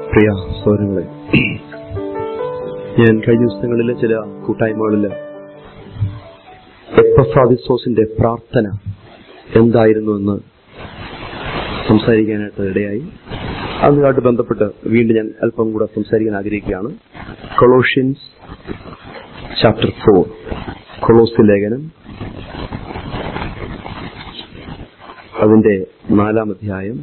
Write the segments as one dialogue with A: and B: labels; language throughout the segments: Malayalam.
A: പ്രിയ സൗരങ്ങളെ ഞാൻ കഴിഞ്ഞ ദിവസങ്ങളിലെ ചില കൂട്ടായ്മകളിൽ എപ്പസാദിസോസിന്റെ പ്രാർത്ഥന എന്തായിരുന്നു എന്ന് സംസാരിക്കാനായിട്ട് ഇടയായി അതുമായിട്ട് ബന്ധപ്പെട്ട് വീണ്ടും ഞാൻ അല്പം കൂടെ സംസാരിക്കാൻ ആഗ്രഹിക്കുകയാണ് കൊളോഷ്യൻസ് ചാപ്റ്റർ ഫോർ കൊളോസി ലേഖനം അതിന്റെ നാലാം അധ്യായം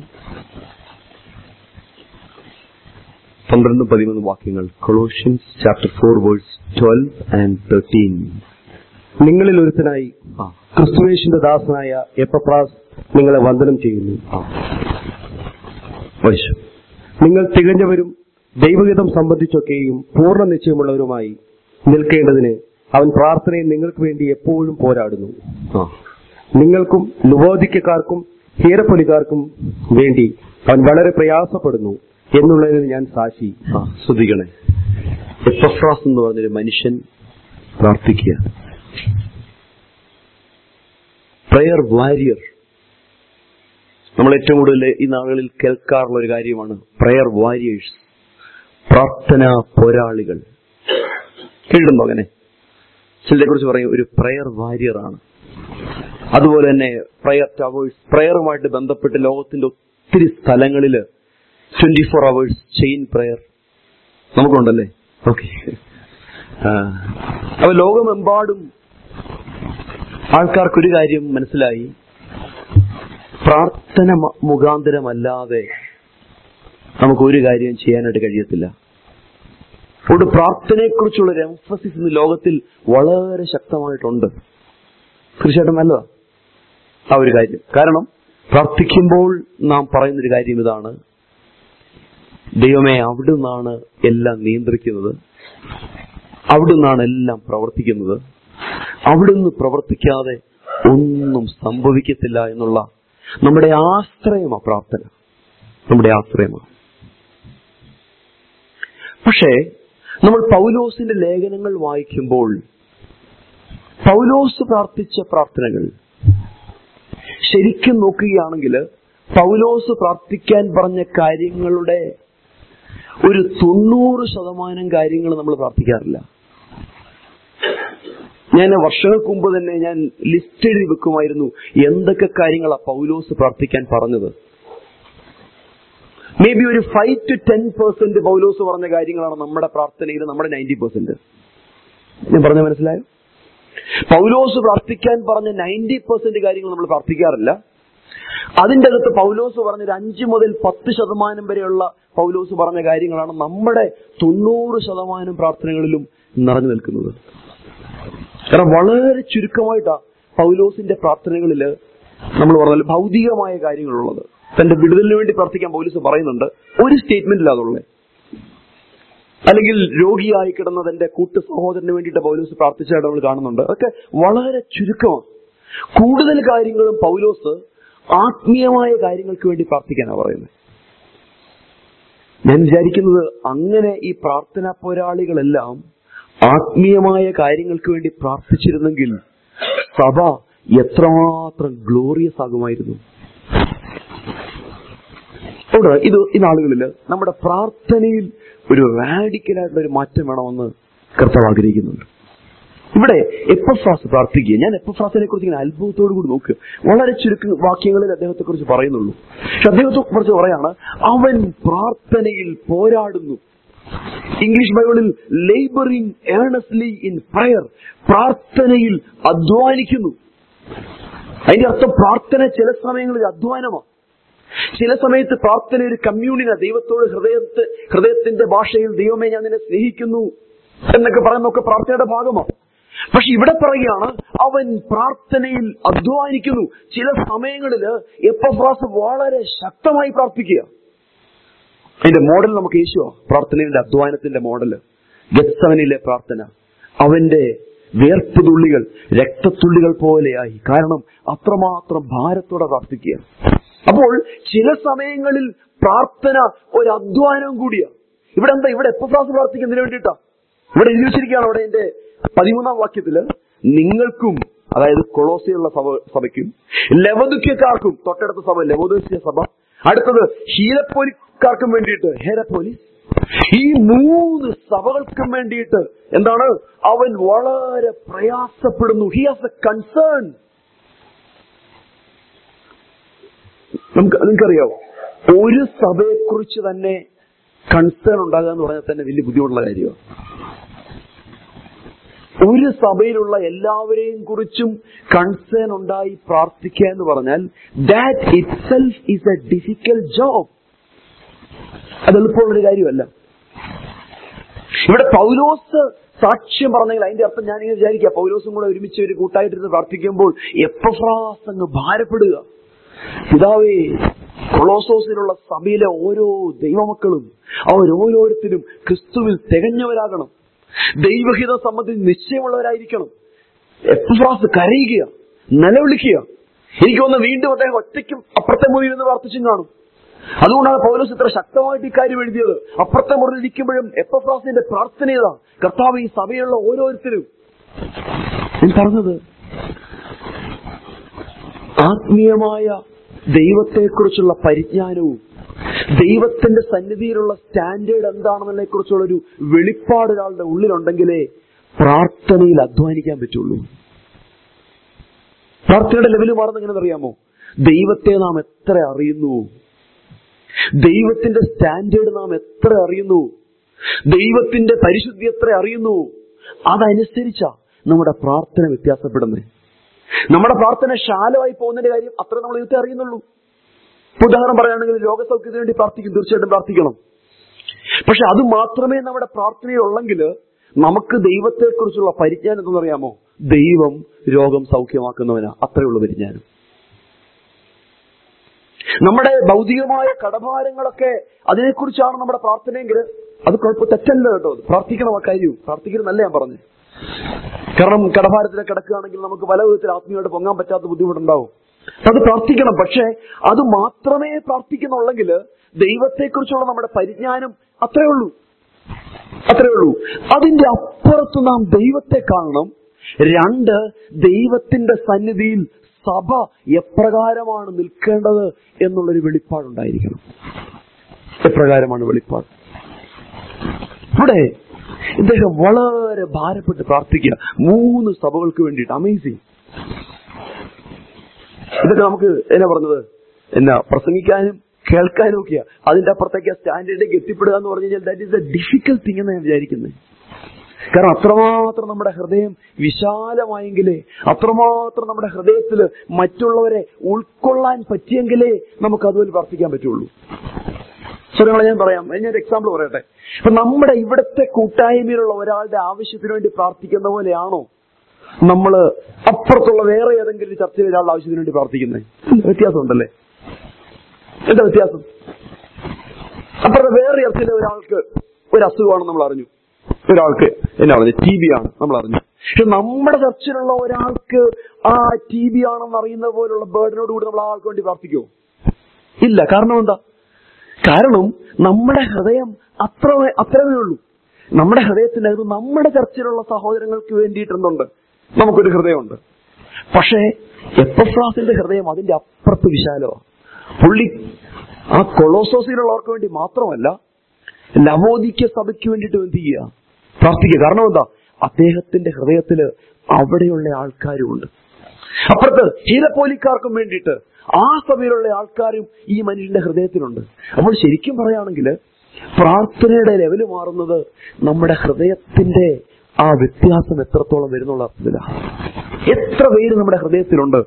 A: പന്ത്രണ്ട് പതിമൂന്ന് വാക്യങ്ങൾ Colossians chapter four verse twelve and thirteen
B: നിങ്ങളിൽ ഒരുത്തനായി ക്രിസ്തുവേശിന്റെ ദാസനായ എപ്പപ്രാസ് നിങ്ങളെ വന്ദനം ചെയ്യുന്നു
A: വായിച്ചു
B: നിങ്ങൾ തികഞ്ഞവരും ദൈവഹിതം സംബന്ധിച്ചൊക്കെയും പൂർണ്ണ നിശ്ചയമുള്ളവരുമായി നിൽക്കേണ്ടതിന് അവൻ പ്രാർത്ഥനയിൽ നിങ്ങൾക്ക് വേണ്ടി എപ്പോഴും പോരാടുന്നു
A: ആ
B: നിങ്ങൾക്കും ലുവോദിക്കാർക്കും ഹീരപ്പൊലിക്കാർക്കും വേണ്ടി അവൻ വളരെ പ്രയാസപ്പെടുന്നു എന്നുള്ളതിന് ഞാൻ സാക്ഷി
A: ആ ശ്രദ്ധിക്കണേ എപ്പഫ്രാസ് എന്ന് പറഞ്ഞൊരു മനുഷ്യൻ പ്രാർത്ഥിക്കുക പ്രയർ വാരിയർ നമ്മൾ ഏറ്റവും കൂടുതൽ ഈ നാളുകളിൽ കേൾക്കാറുള്ള ഒരു കാര്യമാണ് പ്രയർ വാരിയേഴ്സ് പ്രാർത്ഥനാ പോരാളികൾ കേൾക്കുന്നുണ്ടോ അങ്ങനെ ചിലരെ കുറിച്ച് പറയും ഒരു പ്രയർ വാരിയർ ആണ് അതുപോലെ തന്നെ പ്രയർ ടവേഴ്സ് പ്രയറുമായിട്ട് ബന്ധപ്പെട്ട് ലോകത്തിന്റെ ഒത്തിരി സ്ഥലങ്ങളിൽ twenty four hours chain prayer നമുക്കുണ്ടല്ലേ ഓക്കെ അപ്പൊ ലോകമെമ്പാടും ആൾക്കാർക്കൊരു കാര്യം മനസ്സിലായി പ്രാർത്ഥന മ- മുഖാന്തരമല്ലാതെ നമുക്ക് ഒരു കാര്യം ചെയ്യാനായിട്ട് കഴിയത്തില്ല അതുകൊണ്ട് പ്രാർത്ഥനയെക്കുറിച്ചുള്ള ഒരു എംഫസിസ് ഇന്ന് ലോകത്തിൽ വളരെ ശക്തമായിട്ടുണ്ട് തീർച്ചയായിട്ടും നല്ലതാ ആ ഒരു കാര്യം കാരണം പ്രാർത്ഥിക്കുമ്പോൾ നാം പറയുന്നൊരു കാര്യം ഇതാണ് ദൈവമേ അവിടുന്നാണ് എല്ലാം നിയന്ത്രിക്കുന്നത് അവിടുന്നാണ് എല്ലാം പ്രവർത്തിക്കുന്നത് അവിടുന്ന് പ്രവർത്തിക്കാതെ ഒന്നും സംഭവിക്കത്തില്ല എന്നുള്ള നമ്മുടെ ആശ്രയമാ പ്രാർത്ഥന നമ്മുടെ ആശ്രയമാണ് പക്ഷേ നമ്മൾ പൗലോസിന്റെ ലേഖനങ്ങൾ വായിക്കുമ്പോൾ പൗലോസ് പ്രാർത്ഥിച്ച പ്രാർത്ഥനകൾ ശരിക്കും നോക്കുകയാണെങ്കിൽ പൗലോസ് പ്രാർത്ഥിക്കാൻ പറഞ്ഞ കാര്യങ്ങളുടെ ഒരു തൊണ്ണൂറ് ശതമാനം കാര്യങ്ങൾ നമ്മൾ പ്രാർത്ഥിക്കാറില്ല ഞാൻ വർഷങ്ങൾക്ക് മുമ്പ് തന്നെ ഞാൻ ലിസ്റ്റ് എഴുതി വെക്കുമായിരുന്നു എന്തൊക്കെ കാര്യങ്ങളാ പൗലോസ് പ്രാർത്ഥിക്കാൻ പറഞ്ഞത് മേ ബി ഒരു five to ten percent Paulose പറഞ്ഞ കാര്യങ്ങളാണ് നമ്മുടെ പ്രാർത്ഥനയിൽ നമ്മുടെ നയൻറ്റി പെർസെന്റ് ഞാൻ പറഞ്ഞ മനസ്സിലായോ പൗലോസ് പ്രാർത്ഥിക്കാൻ പറഞ്ഞ നയൻറ്റി പെർസെന്റ് കാര്യങ്ങൾ നമ്മൾ പ്രാർത്ഥിക്കാറില്ല അതിന്റെ അകത്ത് പൗലോസ് പറഞ്ഞ ഒരു അഞ്ച് മുതൽ പത്ത് ശതമാനം വരെയുള്ള പൗലോസ് പറഞ്ഞ കാര്യങ്ങളാണ് നമ്മുടെ തൊണ്ണൂറ് ശതമാനം പ്രാർത്ഥനകളിലും നിറഞ്ഞു നിൽക്കുന്നത് കാരണം വളരെ ചുരുക്കമായിട്ടാ പൗലോസിന്റെ പ്രാർത്ഥനകളില് നമ്മൾ പറഞ്ഞാൽ ഭൗതികമായ കാര്യങ്ങളുള്ളത് തന്റെ വിടുതലിന് വേണ്ടി പ്രാർത്ഥിക്കാൻ പൗലോസ് പറയുന്നുണ്ട് ഒരു സ്റ്റേറ്റ്മെന്റിൽ അതുള്ളത് അല്ലെങ്കിൽ രോഗിയായി കിടന്ന തന്റെ കൂട്ടു സഹോദരന് വേണ്ടിയിട്ട് പൗലോസ് പ്രാർത്ഥിച്ചതായിട്ട് നമ്മൾ കാണുന്നുണ്ട് അതൊക്കെ വളരെ ചുരുക്കമാണ് കൂടുതൽ കാര്യങ്ങളും പൗലോസ് ആത്മീയമായ കാര്യങ്ങൾക്ക് വേണ്ടി പ്രാർത്ഥിക്കാനാണ് പറയുന്നത് ഞാൻ വിചാരിക്കുന്നത് അങ്ങനെ ഈ പ്രാർത്ഥനാ പോരാളികളെല്ലാം ആത്മീയമായ കാര്യങ്ങൾക്ക് വേണ്ടി പ്രാർത്ഥിച്ചിരുന്നെങ്കിൽ സഭ എത്രമാത്രം ഗ്ലോറിയസ് ആകുമായിരുന്നു അതുകൊണ്ട് ഇത് ഈ നാളുകളിൽ നമ്മുടെ പ്രാർത്ഥനയിൽ ഒരു റാഡിക്കലായിട്ടുള്ള ഒരു മാറ്റം വേണമെന്ന് കർത്താവ് ആഗ്രഹിക്കുന്നുണ്ട് ഇവിടെ എപ്പഫ്രാസ് പ്രാർത്ഥിക്കുക ഞാൻ എപ്പഫ്രാസിനെ കുറിച്ച് ഇങ്ങനെ അത്ഭുതത്തോടു കൂടി നോക്കുക വളരെ ചുരുക്ക വാക്യങ്ങളിൽ അദ്ദേഹത്തെ കുറിച്ച് പറയുന്നുള്ളൂ പക്ഷെ അദ്ദേഹത്തെ കുറിച്ച് പറയാണ് അവൻ പ്രാർത്ഥനയിൽ പോരാടുന്നു ഇംഗ്ലീഷ് ബൈബിളിൽ ലേബറിംഗ് ഏണസ്ലി ഇൻ പ്രയർ പ്രാർത്ഥനയിൽ അധ്വാനിക്കുന്നു അതിന്റെ അർത്ഥം പ്രാർത്ഥന ചില സമയങ്ങളിൽ അധ്വാനമാണ് ചില സമയത്ത് പ്രാർത്ഥന ഒരു കമ്മ്യൂണിന ദൈവത്തോട് ഹൃദയത്തെ ഹൃദയത്തിന്റെ ഭാഷയിൽ ദൈവമേ ഞാൻ നിന്നെ സ്നേഹിക്കുന്നു എന്നൊക്കെ പറയുന്നൊക്കെ പ്രാർത്ഥനയുടെ ഭാഗമാണ് പക്ഷെ ഇവിടെ പറയുകയാണ് അവൻ പ്രാർത്ഥനയിൽ അധ്വാനിക്കുന്നു ചില സമയങ്ങളിൽ എപ്പഫ്രാസ് വളരെ ശക്തമായി പ്രാർത്ഥിക്കുക അതിന്റെ മോഡൽ നമുക്ക് യേശുവാ പ്രാർത്ഥനയുടെ അധ്വാനത്തിന്റെ മോഡല് ഗത്സവനിലെ പ്രാർത്ഥന അവന്റെ വേർപ്പ് തുള്ളികൾ രക്തത്തുള്ളികൾ പോലെയായി കാരണം അത്രമാത്രം ഭാരത്തോടെ പ്രാർത്ഥിക്കുക അപ്പോൾ ചില സമയങ്ങളിൽ പ്രാർത്ഥന ഒരു അധ്വാനവും കൂടിയാ ഇവിടെ എന്താ ഇവിടെ എപ്പഫ്രാസ് പ്രാർത്ഥിക്കുന്നതിന് വേണ്ടിയിട്ടാ ഇവിടെ എഴുതി വെച്ചിരിക്കുകയാണ് അവിടെ എന്റെ പതിമൂന്നാം വാക്യത്തില് നിങ്ങൾക്കും അതായത് കൊളോസിയുള്ള സഭ സഭയ്ക്കും ലവദുക്യക്കാർക്കും തൊട്ടടുത്ത സഭ ലവോദസ്യ സഭ അടുത്തത് ഹീലപ്പോലിക്കാർക്കും വേണ്ടിയിട്ട് ഹേരപ്പോലിസ് ഈ മൂന്ന് സഭകൾക്കും വേണ്ടിയിട്ട് എന്താണ് അവൻ വളരെ പ്രയാസപ്പെടുന്നു ഹി ഹാസ് എ കൺസേൺ നമുക്ക് നിങ്ങൾക്കറിയാവോ ഒരു സഭയെക്കുറിച്ച് തന്നെ കൺസേൺ ഉണ്ടാകുക എന്ന് പറഞ്ഞാൽ തന്നെ വലിയ ബുദ്ധിമുട്ടുള്ള കാര്യമാണ് ഒരു സഭയിലുള്ള എല്ലാവരെയും കുറിച്ചും കൺസേൺ ഉണ്ടായി പ്രാർത്ഥിക്കുക എന്ന് പറഞ്ഞാൽ that itself is a difficult job അത് എളുപ്പമുള്ളൊരു കാര്യമല്ല ഇവിടെ പൗലോസ് സാക്ഷ്യം പറഞ്ഞെങ്കിൽ അതിന്റെ അർത്ഥം ഞാൻ ഇങ്ങനെ വിചാരിക്കുക പൗലോസും കൂടെ ഒരുമിച്ച് ഒരു കൂട്ടായിട്ടിരുന്ന് പ്രാർത്ഥിക്കുമ്പോൾ എപ്പഫ്രാസ് അങ്ങ് ഭാരപ്പെടുക പിതാവേ കൊളോസോസിലുള്ള സഭയിലെ ഓരോ ദൈവമക്കളും അവരോരോരുത്തരും ക്രിസ്തുവിൽ തികഞ്ഞവരാകണം ദൈവഹിതം സംബന്ധിച്ച് നിശ്ചയമുള്ളവരായിരിക്കണം എപ്പഫ്രാസ് കരയുക നിലവിളിക്കുക എനിക്ക് തോന്നുന്നു വീണ്ടും അദ്ദേഹം ഒറ്റയ്ക്കും അപ്പുറത്തെ മുറിയിൽ നിന്ന് പ്രാർത്ഥിച്ചും കാണും അതുകൊണ്ടാണ് പൗലോസ് ഇത്ര ശക്തമായിട്ട് ഇക്കാര്യം എഴുതിയത് അപ്പുറത്തെ മുറിയിലിരിക്കുമ്പോഴും എപ്പഫ്രാസിന്റെ പ്രാർത്ഥന ഇതാ കർത്താവ് ഈ സഭയുള്ള ഓരോരുത്തരും ഞാൻ പറഞ്ഞത് ആത്മീയമായ ദൈവത്തെക്കുറിച്ചുള്ള പരിജ്ഞാനവും ദൈവത്തിന്റെ സന്നിധിയിലുള്ള സ്റ്റാൻഡേർഡ് എന്താണെന്നതിനെ കുറിച്ചുള്ള ഒരു വെളിപ്പാട് ഒരാളുടെ ഉള്ളിലുണ്ടെങ്കിലേ പ്രാർത്ഥനയിൽ അധ്വാനിക്കാൻ പറ്റുള്ളൂ പ്രാർത്ഥനയുടെ ലെവല് മാറുന്ന എങ്ങനെ അറിയാമോ ദൈവത്തെ നാം എത്ര അറിയുന്നു ദൈവത്തിന്റെ സ്റ്റാൻഡേർഡ് നാം എത്ര അറിയുന്നു ദൈവത്തിന്റെ പരിശുദ്ധി എത്ര അറിയുന്നു അതനുസരിച്ചാ നമ്മുടെ പ്രാർത്ഥന വ്യത്യാസപ്പെടുന്നത് നമ്മുടെ പ്രാർത്ഥന ശാലമായി പോകുന്നതിന്റെ കാര്യം അത്ര നമ്മൾ ദൈവത്തെ അറിയുന്നുള്ളൂ ഇപ്പൊ ഉദാഹരണം പറയുകയാണെങ്കിൽ രോഗസൗഖ്യത്തിന് വേണ്ടി പ്രാർത്ഥിക്കും തീർച്ചയായിട്ടും പ്രാർത്ഥിക്കണം പക്ഷെ അത് മാത്രമേ നമ്മുടെ പ്രാർത്ഥനയിൽ ഉള്ളെങ്കിൽ നമുക്ക് ദൈവത്തെക്കുറിച്ചുള്ള പരിജ്ഞാനം എന്തെന്നറിയാമോ ദൈവം രോഗം സൗഖ്യമാക്കുന്നവനാ അത്രയുള്ള പരിജ്ഞാനം നമ്മുടെ ഭൗതികമായ കടഭാരങ്ങളൊക്കെ അതിനെക്കുറിച്ചാണ് നമ്മുടെ പ്രാർത്ഥനയെങ്കിൽ അത് കുഴപ്പം തെറ്റല്ല കേട്ടോ അത് പ്രാർത്ഥിക്കണം ആ കാര്യവും പ്രാർത്ഥിക്കരുന്നല്ല ഞാൻ പറഞ്ഞു കാരണം കടഭാരത്തിൽ കിടക്കുകയാണെങ്കിൽ നമുക്ക് പല വിധത്തിൽ ആത്മീയമായിട്ട് പൊങ്ങാൻ പറ്റാത്ത ബുദ്ധിമുട്ടുണ്ടാവും അത് പ്രാർത്ഥിക്കണം പക്ഷേ അത് മാത്രമേ പ്രാർത്ഥിക്കുന്നുള്ളെങ്കിൽ ദൈവത്തെക്കുറിച്ചുള്ള നമ്മുടെ പരിജ്ഞാനം അത്രേ ഉള്ളൂ അത്രേ ഉള്ളൂ അതിന്റെ അപ്പുറത്ത് നാം ദൈവത്തെ കാണണം രണ്ട് ദൈവത്തിന്റെ സന്നിധിയിൽ സഭ എപ്രകാരമാണ് നിൽക്കേണ്ടത് എന്നുള്ളൊരു വെളിപ്പാടുണ്ടായിരിക്കണം എപ്രകാരമാണ് വെളിപ്പാട് ഇവിടെ ഇദ്ദേഹം വളരെ ഭാരപ്പെട്ട് പ്രാർത്ഥിക്കുക മൂന്ന് സഭകൾക്ക് വേണ്ടിയിട്ട് അമേസിങ് ഇതൊക്കെ നമുക്ക് എന്നാ പറഞ്ഞത് എന്നാ പ്രസംഗിക്കാനും കേൾക്കാനും ഒക്കെയാ അതിന്റെ അപ്പുറത്തേക്ക് സ്റ്റാൻഡേർഡിലേക്ക് എത്തിപ്പെടുക എന്ന് പറഞ്ഞു കഴിഞ്ഞാൽ that is a difficult thing എന്ന് ഞാൻ വിചാരിക്കുന്നത് കാരണം അത്രമാത്രം നമ്മുടെ ഹൃദയം വിശാലമായെങ്കിലേ അത്രമാത്രം നമ്മുടെ ഹൃദയത്തിൽ മറ്റുള്ളവരെ ഉൾക്കൊള്ളാൻ പറ്റിയെങ്കിലേ നമുക്ക് അതുപോലെ പ്രാർത്ഥിക്കാൻ പറ്റുള്ളൂ സ്വരങ്ങളെ ഞാൻ പറയാം ഞാൻ ഒരു എക്സാമ്പിൾ പറയട്ടെ ഇപ്പൊ നമ്മുടെ ഇവിടുത്തെ കൂട്ടായ്മയിലുള്ള ഒരാളുടെ ആവശ്യത്തിന് വേണ്ടി പ്രാർത്ഥിക്കുന്ന പോലെയാണോ നമ്മള് അപ്പുറത്തുള്ള വേറെ ഏതെങ്കിലും ഒരു ചർച്ചയിൽ ഒരാളുടെ ആവശ്യത്തിന് വേണ്ടി പ്രാർത്ഥിക്കുന്നത് വ്യത്യാസമുണ്ടല്ലേ എന്താ വ്യത്യാസം അപ്പുറത്തെ വേറെ ചർച്ചയിലെ ഒരാൾക്ക് ഒരു അസുഖമാണെന്ന് നമ്മൾ അറിഞ്ഞു ഒരാൾക്ക് എന്നാ പറഞ്ഞു ടി ബി ആണ് നമ്മൾ അറിഞ്ഞു പക്ഷെ നമ്മുടെ ചർച്ചിലുള്ള ഒരാൾക്ക് ആ ടി ബി ആണെന്ന് അറിയുന്ന പോലുള്ള ബേർഡിനോട് കൂടി നമ്മൾ ആ ആൾക്ക് വേണ്ടി പ്രാർത്ഥിക്കുമോ ഇല്ല കാരണം എന്താ കാരണം നമ്മുടെ ഹൃദയം അത്ര അത്രമേ ഉള്ളൂ നമ്മുടെ ഹൃദയത്തിനകത്ത് നമ്മുടെ ചർച്ചിലുള്ള സഹോദരങ്ങൾക്ക് വേണ്ടിയിട്ടെന്നുണ്ട് നമുക്കൊരു ഹൃദയമുണ്ട് പക്ഷേ എപ്പഫ്രാസിന്റെ ഹൃദയം അതിന്റെ അപ്പുറത്ത് വിശാലമാണ് പുള്ളി ആ കൊളോസോസിലുള്ളവർക്ക് വേണ്ടി മാത്രമല്ല ലവോദിക്ക സഭയ്ക്ക് വേണ്ടിയിട്ട് എന്ത് ചെയ്യുക പ്രാർത്ഥിക്കുക കാരണം എന്താ അദ്ദേഹത്തിന്റെ ഹൃദയത്തില് അവിടെയുള്ള ആൾക്കാരുമുണ്ട് അപ്പുറത്ത് ഹീലപ്പോലിക്കാർക്കും വേണ്ടിയിട്ട് ആ സഭയിലുള്ള ആൾക്കാരും ഈ മനുഷ്യന്റെ ഹൃദയത്തിലുണ്ട് അപ്പോൾ ശരിക്കും പറയുകയാണെങ്കിൽ പ്രാർത്ഥനയുടെ ലെവല് മാറുന്നത് നമ്മുടെ ഹൃദയത്തിന്റെ ആ വ്യത്യാസം എത്രത്തോളം വരുന്നുള്ള അർത്ഥത്തിലാണ് എത്ര പേര് നമ്മുടെ ഹൃദയത്തിലുണ്ട്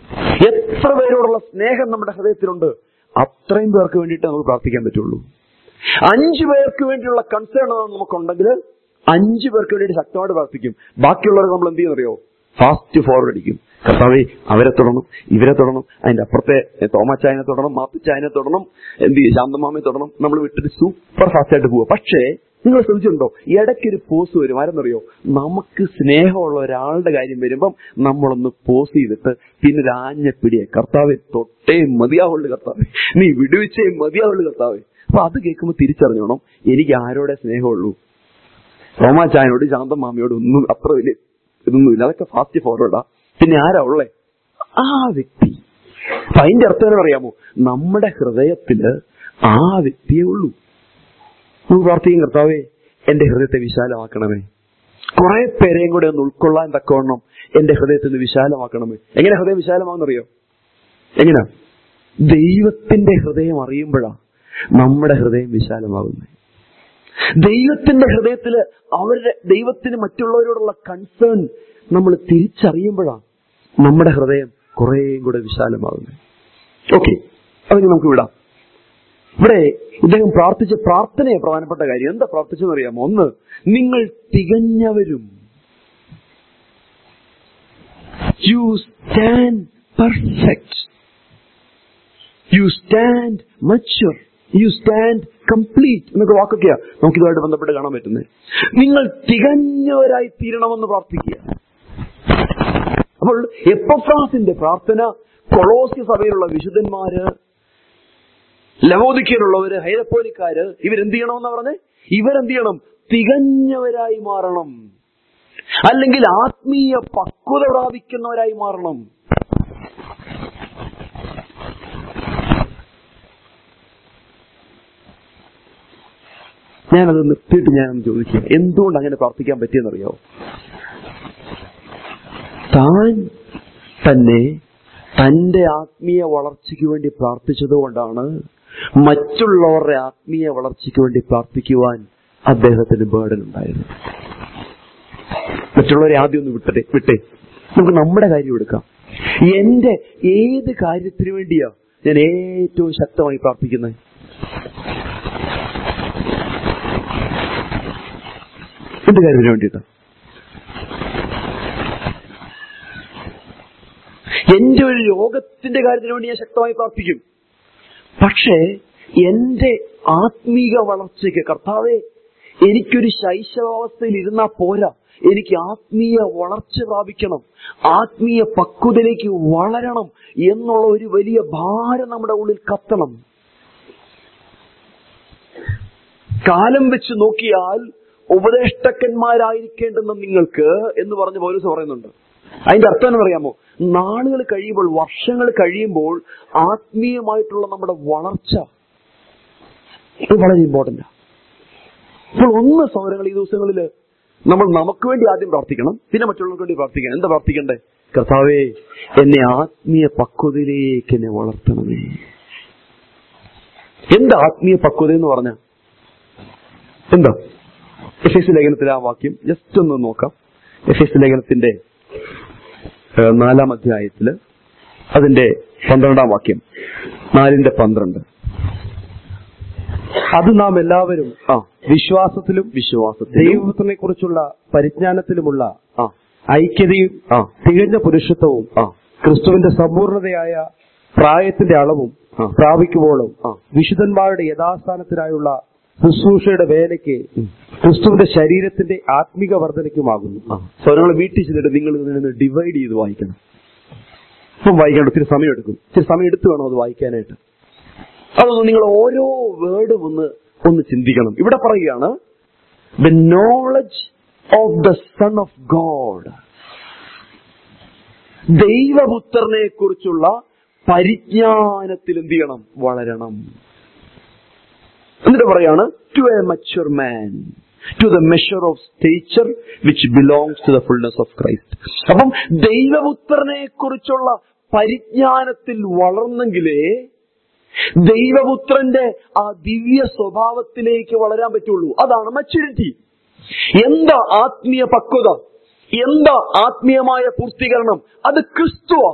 A: എത്ര പേരോടുള്ള സ്നേഹം നമ്മുടെ ഹൃദയത്തിലുണ്ട് അത്രയും പേർക്ക് വേണ്ടിയിട്ട് നമുക്ക് പ്രാർത്ഥിക്കാൻ പറ്റുള്ളൂ അഞ്ചു പേർക്ക് വേണ്ടിയുള്ള കൺസേൺ നമുക്കുണ്ടെങ്കിൽ അഞ്ചു പേർക്ക് വേണ്ടിയിട്ട് ശക്തമായിട്ട് പ്രാർത്ഥിക്കും ബാക്കിയുള്ളവർക്ക് നമ്മൾ എന്ത് ചെയ്യുന്നറിയോ ഫാസ്റ്റ് ഫോർവേഡ് അടിക്കും കർത്താവേ അവരെ തൊടണം ഇവരെ തൊടണം അതിന്റെ അപ്പുറത്തെ തോമാച്ചായനെ തൊടണം മാപ്പിച്ചായനെ തൊടണം എന്ത് ചെയ്യും ശാന്തമാമയെ തൊടണം നമ്മൾ വിട്ടിട്ട് സൂപ്പർ ഫാസ്റ്റ് ആയിട്ട് പോവുക പക്ഷേ നിങ്ങൾ ശ്രദ്ധിച്ചിട്ടുണ്ടോ ഇടയ്ക്കൊരു പോസ് വരും ആരെന്നറിയോ നമുക്ക് സ്നേഹമുള്ള ഒരാളുടെ കാര്യം വരുമ്പം നമ്മളൊന്ന് പോസ് ചെയ്തിട്ട് പിന്നെ ഒരു ആഞ്ഞപ്പിടിയെ കർത്താവെ തൊട്ടേ മതിയാവുള്ളു കർത്താവെ നീ വിടുവിച്ചേ മതിയാവുള്ളു കർത്താവെ അപ്പൊ അത് കേൾക്കുമ്പോൾ തിരിച്ചറിഞ്ഞോണം എനിക്ക് ആരോടെ സ്നേഹമുള്ളൂ റോമാചായനോട് ശാന്തം മാമിയോട് ഒന്നും അത്ര വലിയ ഇതൊന്നുമില്ല അതൊക്കെ ഫാസ്റ്റ് ഫോർവേഡാ പിന്നെ ആരാ ഉള്ളേ ആ വ്യക്തി അപ്പൊ അതിന്റെ അർത്ഥം എന്താ പറയാമോ നമ്മുടെ ഹൃദയത്തില് ആ വ്യക്തിയേ ഉള്ളൂ നമുക്ക് പ്രാർത്ഥിക്കും കർത്താവേ എന്റെ ഹൃദയത്തെ വിശാലമാക്കണമേ കുറെ പേരെയും കൂടെ ഒന്ന് ഉൾക്കൊള്ളാൻ തക്കവണ്ണം എന്റെ ഹൃദയത്തെ ഒന്ന് വിശാലമാക്കണമേ എങ്ങനെ ഹൃദയം വിശാലമാകുന്നറിയോ എങ്ങനെയാ ദൈവത്തിന്റെ ഹൃദയം അറിയുമ്പോഴാ നമ്മുടെ ഹൃദയം വിശാലമാകുന്നത് ദൈവത്തിന്റെ ഹൃദയത്തില് അവരുടെ ദൈവത്തിന് മറ്റുള്ളവരോടുള്ള കൺസേൺ നമ്മൾ തിരിച്ചറിയുമ്പോഴാണ് നമ്മുടെ ഹൃദയം കുറേയും കൂടെ വിശാലമാകുന്നത് ഓക്കെ അതിന് നമുക്ക് വിടാം ഇവിടെ ഇദ്ദേഹം പ്രാർത്ഥിച്ച പ്രാർത്ഥനയെ പ്രധാനപ്പെട്ട കാര്യം എന്താ പ്രാർത്ഥിച്ചെന്ന് അറിയാമോ ഒന്ന് നിങ്ങൾ തികഞ്ഞവരും you stand perfect you stand mature you stand complete എന്നൊക്കെ വാക്കൊക്കെയാ നമുക്ക് ഇതുമായിട്ട് ബന്ധപ്പെട്ട് കാണാൻ പറ്റുന്നത് നിങ്ങൾ തികഞ്ഞവരായി തീരണമെന്ന് പ്രാർത്ഥിക്കുക അപ്പോൾ എപ്പഫ്രാസിന്റെ പ്രാർത്ഥന കൊളോസ്യ സഭയിലുള്ള വിശുദ്ധന്മാര് ലവോദിക്കയിലുള്ളവര് ഹൈരപ്പോലിക്കാര് ഇവരെന്ത് ചെയ്യണമെന്ന് പറഞ്ഞ് ഇവരെന്ത് ചെയ്യണം തികഞ്ഞവരായി മാറണം അല്ലെങ്കിൽ ആത്മീയ പക്വത പ്രാപിക്കുന്നവരായി മാറണം ഞാനത് നിർത്തിയിട്ട് ഞാനൊന്ന് ചോദിക്കുക എന്തുകൊണ്ട് അങ്ങനെ പ്രാർത്ഥിക്കാൻ പറ്റിയെന്നറിയോ താൻ തന്നെ തന്റെ ആത്മീയ വളർച്ചയ്ക്ക് വേണ്ടി പ്രാർത്ഥിച്ചതുകൊണ്ടാണ് മറ്റുള്ളവരുടെ ആത്മീയ വളർച്ചയ്ക്ക് വേണ്ടി പ്രാർത്ഥിക്കുവാൻ അദ്ദേഹത്തിന് ബേർഡൻ ഉണ്ടായത് മറ്റുള്ളവരെ ആദ്യം ഒന്ന് വിട്ടേ വിട്ടേ നമുക്ക് നമ്മുടെ കാര്യം എടുക്കാം എന്റെ ഏത് കാര്യത്തിന് വേണ്ടിയാ ഞാൻ ഏറ്റവും ശക്തമായി പ്രാർത്ഥിക്കുന്നത് എന്ത് കാര്യത്തിന് വേണ്ടിയിട്ടാ എന്റെ ഒരു രോഗത്തിന്റെ കാര്യത്തിന് വേണ്ടി ഞാൻ ശക്തമായി പ്രാർത്ഥിക്കും പക്ഷേ എന്റെ ആത്മീക വളർച്ചയ്ക്ക് കർത്താവെ എനിക്കൊരു ശൈശവാവസ്ഥയിൽ ഇരുന്നാ പോരാ എനിക്ക് ആത്മീയ വളർച്ച പ്രാപിക്കണം ആത്മീയ പക്വതയിലേക്ക് വളരണം എന്നുള്ള ഒരു വലിയ ഭാരം നമ്മുടെ ഉള്ളിൽ കത്തണം കാലം വെച്ച് നോക്കിയാൽ ഉപദേഷ്ടക്കന്മാരായിരിക്കേണ്ടുന്ന നിങ്ങൾക്ക് എന്ന് പറഞ്ഞ് പൗലൂസ് പറയുന്നുണ്ട് അതിന്റെ അർത്ഥം എന്ന് പറയാമോ നാളുകൾ കഴിയുമ്പോൾ വർഷങ്ങൾ കഴിയുമ്പോൾ ആത്മീയമായിട്ടുള്ള നമ്മുടെ വളർച്ച ഇത് വളരെ ഇമ്പോർട്ടന്റ് അപ്പോൾ ഒന്ന് സൗരങ്ങൾ ഈ ദിവസങ്ങളിൽ നമ്മൾ നമുക്ക് വേണ്ടി ആദ്യം പ്രാർത്ഥിക്കണം പിന്നെ മറ്റുള്ളവർക്ക് വേണ്ടി പ്രാർത്ഥിക്കണം എന്താ പ്രാർത്ഥിക്കണ്ടേ കർത്താവേ എന്നെ ആത്മീയ പക്വതയിലേക്ക് എന്നെ വളർത്തണമേ എന്താ ആത്മീയ പക്വത എന്ന് പറഞ്ഞ എന്താ എഫ് എസ് ലേഖനത്തിലെ ആ വാക്യം ജസ്റ്റ് ഒന്ന് നോക്കാം എഫ് എസ് ലേഖനത്തിന്റെ ഏഹ്, നാലാം അധ്യായത്തില് അതിന്റെ പന്ത്രണ്ടാം വാക്യം നാലിന്റെ പന്ത്രണ്ട്
B: അത് നാം എല്ലാവരും
A: ആ
B: വിശ്വാസത്തിലും
A: വിശ്വാസത്തിൽ
B: ദൈവത്തിനെ കുറിച്ചുള്ള പരിജ്ഞാനത്തിലുമുള്ള
A: ആ
B: ഐക്യതയും
A: ആ
B: തികഞ്ഞ പുരുഷത്വവും
A: ആ
B: ക്രിസ്തുവിന്റെ സമ്പൂർണതയായ പ്രായത്തിന്റെ അളവും
A: ആ.
B: പ്രാപിക്കുമ്പോഴും
A: ആ.
B: വിശുദ്ധന്മാരുടെ യഥാസ്ഥാനത്തിനായുള്ള ശുശ്രൂഷയുടെ വേലയ്ക്ക്
A: ഉം.
B: ക്രിസ്തുവിന്റെ ശരീരത്തിന്റെ ആത്മിക വർധനയ്ക്കുമാകുന്നു
A: ആ സ്വരങ്ങൾ വീട്ടിൽ ചെന്നിട്ട് നിങ്ങൾ ഇതിൽ നിന്ന് ഡിവൈഡ് ചെയ്ത് വായിക്കണം ഇപ്പം വായിക്കണം ഒത്തിരി സമയം എടുക്കും ഇത്തിരി സമയം എടുത്ത് വേണം അത് വായിക്കാനായിട്ട് അതൊന്ന് നിങ്ങൾ ഓരോ വേർഡും ഒന്ന് ഒന്ന് ചിന്തിക്കണം ഇവിടെ പറയുകയാണ് the knowledge of the son of God ദൈവപുത്രനെ കുറിച്ചുള്ള പരിജ്ഞാനത്തിൽ എന്ത് ചെയ്യണം വളരണം എന്നിട്ട് പറയാണ് to a mature man to the measure of stature which belongs to the fullness of Christ അപ്പം ദൈവപുത്രനെ കുറിച്ചുള്ള പരിജ്ഞാനത്തിൽ വളർന്നെങ്കിലേ ദൈവപുത്രന്റെ ആ ദിവ്യ സ്വഭാവത്തിലേക്ക് വളരാൻ പറ്റുള്ളൂ അതാണ് മച്യൂരിറ്റി എന്താ ആത്മീയ പക്വത എന്താ ആത്മീയമായ പൂർത്തീകരണം അത് ക്രിസ്തുവാ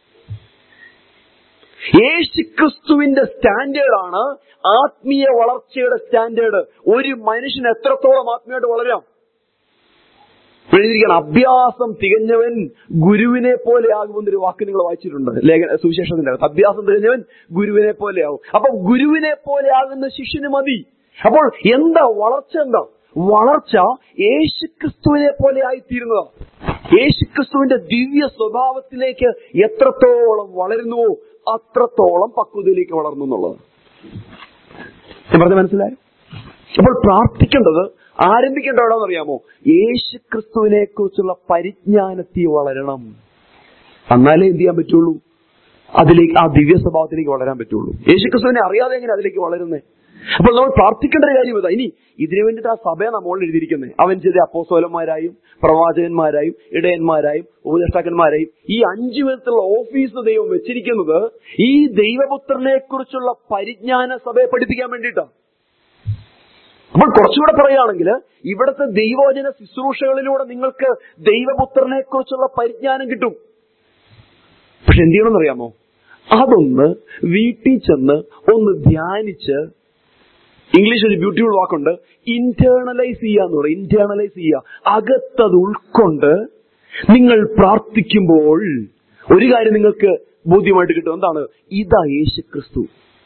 A: യേശു ക്രിസ്തുവിന്റെ സ്റ്റാൻഡേർഡാണ് ആത്മീയ വളർച്ചയുടെ സ്റ്റാൻഡേർഡ് ഒരു മനുഷ്യൻ എത്രത്തോളം ആത്മീയമായിട്ട് വളരാം എഴുതിയിരിക്കണം അഭ്യാസം തികഞ്ഞവൻ ഗുരുവിനെ പോലെ ആകുമെന്നൊരു വാക്ക് നിങ്ങൾ വായിച്ചിട്ടുണ്ട് ലേഖന സുവിശേഷത്തിന്റെ അകത്ത് അഭ്യാസം തികഞ്ഞവൻ ഗുരുവിനെ പോലെ ആകും അപ്പൊ ഗുരുവിനെ പോലെ ആകുന്ന ശിഷ്യന് മതി അപ്പോൾ എന്താ വളർച്ച എന്താ വളർച്ച യേശുക്രിസ്തുവിനെ പോലെ ആയിത്തീരുന്നതാ യേശുക്രിസ്തുവിന്റെ ദിവ്യ സ്വഭാവത്തിലേക്ക് എത്രത്തോളം വളരുന്നുവോ അത്രത്തോളം പക്വതയിലേക്ക് വളർന്നു എന്നുള്ളത് ഞാൻ പറഞ്ഞ മനസ്സിലായോ അപ്പോൾ പ്രാർത്ഥിക്കേണ്ടത് ആരംഭിക്കേണ്ട എവിടെയാണെന്ന് അറിയാമോ യേശു ക്രിസ്തുവിനെ കുറിച്ചുള്ള പരിജ്ഞാനത്തിൽ വളരണം എന്നാലേ എന്ത് ചെയ്യാൻ പറ്റുള്ളൂ അതിലേക്ക് ആ ദിവ്യ സ്വഭാവത്തിലേക്ക് വളരാൻ പറ്റുള്ളൂ യേശു ക്രിസ്തുവിനെ അറിയാതെ എങ്ങനെ അതിലേക്ക് വളരുന്നേ അപ്പോൾ നമ്മൾ പ്രാർത്ഥിക്കേണ്ട ഒരു കാര്യം ഇതാ ഇനി ഇതിനു വേണ്ടിയിട്ട് ആ സഭയെ നമ്മോട് എഴുതിയിരിക്കുന്നത് അവൻ ചെയ്ത അപ്പോസോലന്മാരായും പ്രവാചകന്മാരായും ഇടയന്മാരായും ഉപദേഷ്ടാക്കന്മാരായും ഈ അഞ്ചു വിധത്തിലുള്ള ഓഫീസ് ദൈവം വെച്ചിരിക്കുന്നത് ഈ ദൈവപുത്രനെ കുറിച്ചുള്ള പരിജ്ഞാന സഭയെ പഠിപ്പിക്കാൻ വേണ്ടിയിട്ടാണ് അപ്പോൾ കുറച്ചുകൂടെ പറയുകയാണെങ്കിൽ ഇവിടുത്തെ ദൈവവചന ശുശ്രൂഷകളിലൂടെ നിങ്ങൾക്ക് ദൈവപുത്രനെ കുറിച്ചുള്ള പരിജ്ഞാനം കിട്ടും പക്ഷെ എന്ത് ചെയ്യണമെന്ന് അറിയാമോ അതൊന്ന് വീട്ടിൽ ചെന്ന് ഒന്ന് ധ്യാനിച്ച് ഇംഗ്ലീഷ് ഒരു ബ്യൂട്ടിഫുൾ വാക്കുണ്ട് ഇന്റേണലൈസ് ചെയ്യാന്ന് പറയും ഇന്റേണലൈസ് ചെയ്യുക അകത്തത് ഉൾക്കൊണ്ട് നിങ്ങൾ പ്രാർത്ഥിക്കുമ്പോൾ ഒരു കാര്യം നിങ്ങൾക്ക് ബോധ്യമായിട്ട് കിട്ടും എന്താണ് ഇതാ യേശു ക്രിസ്തു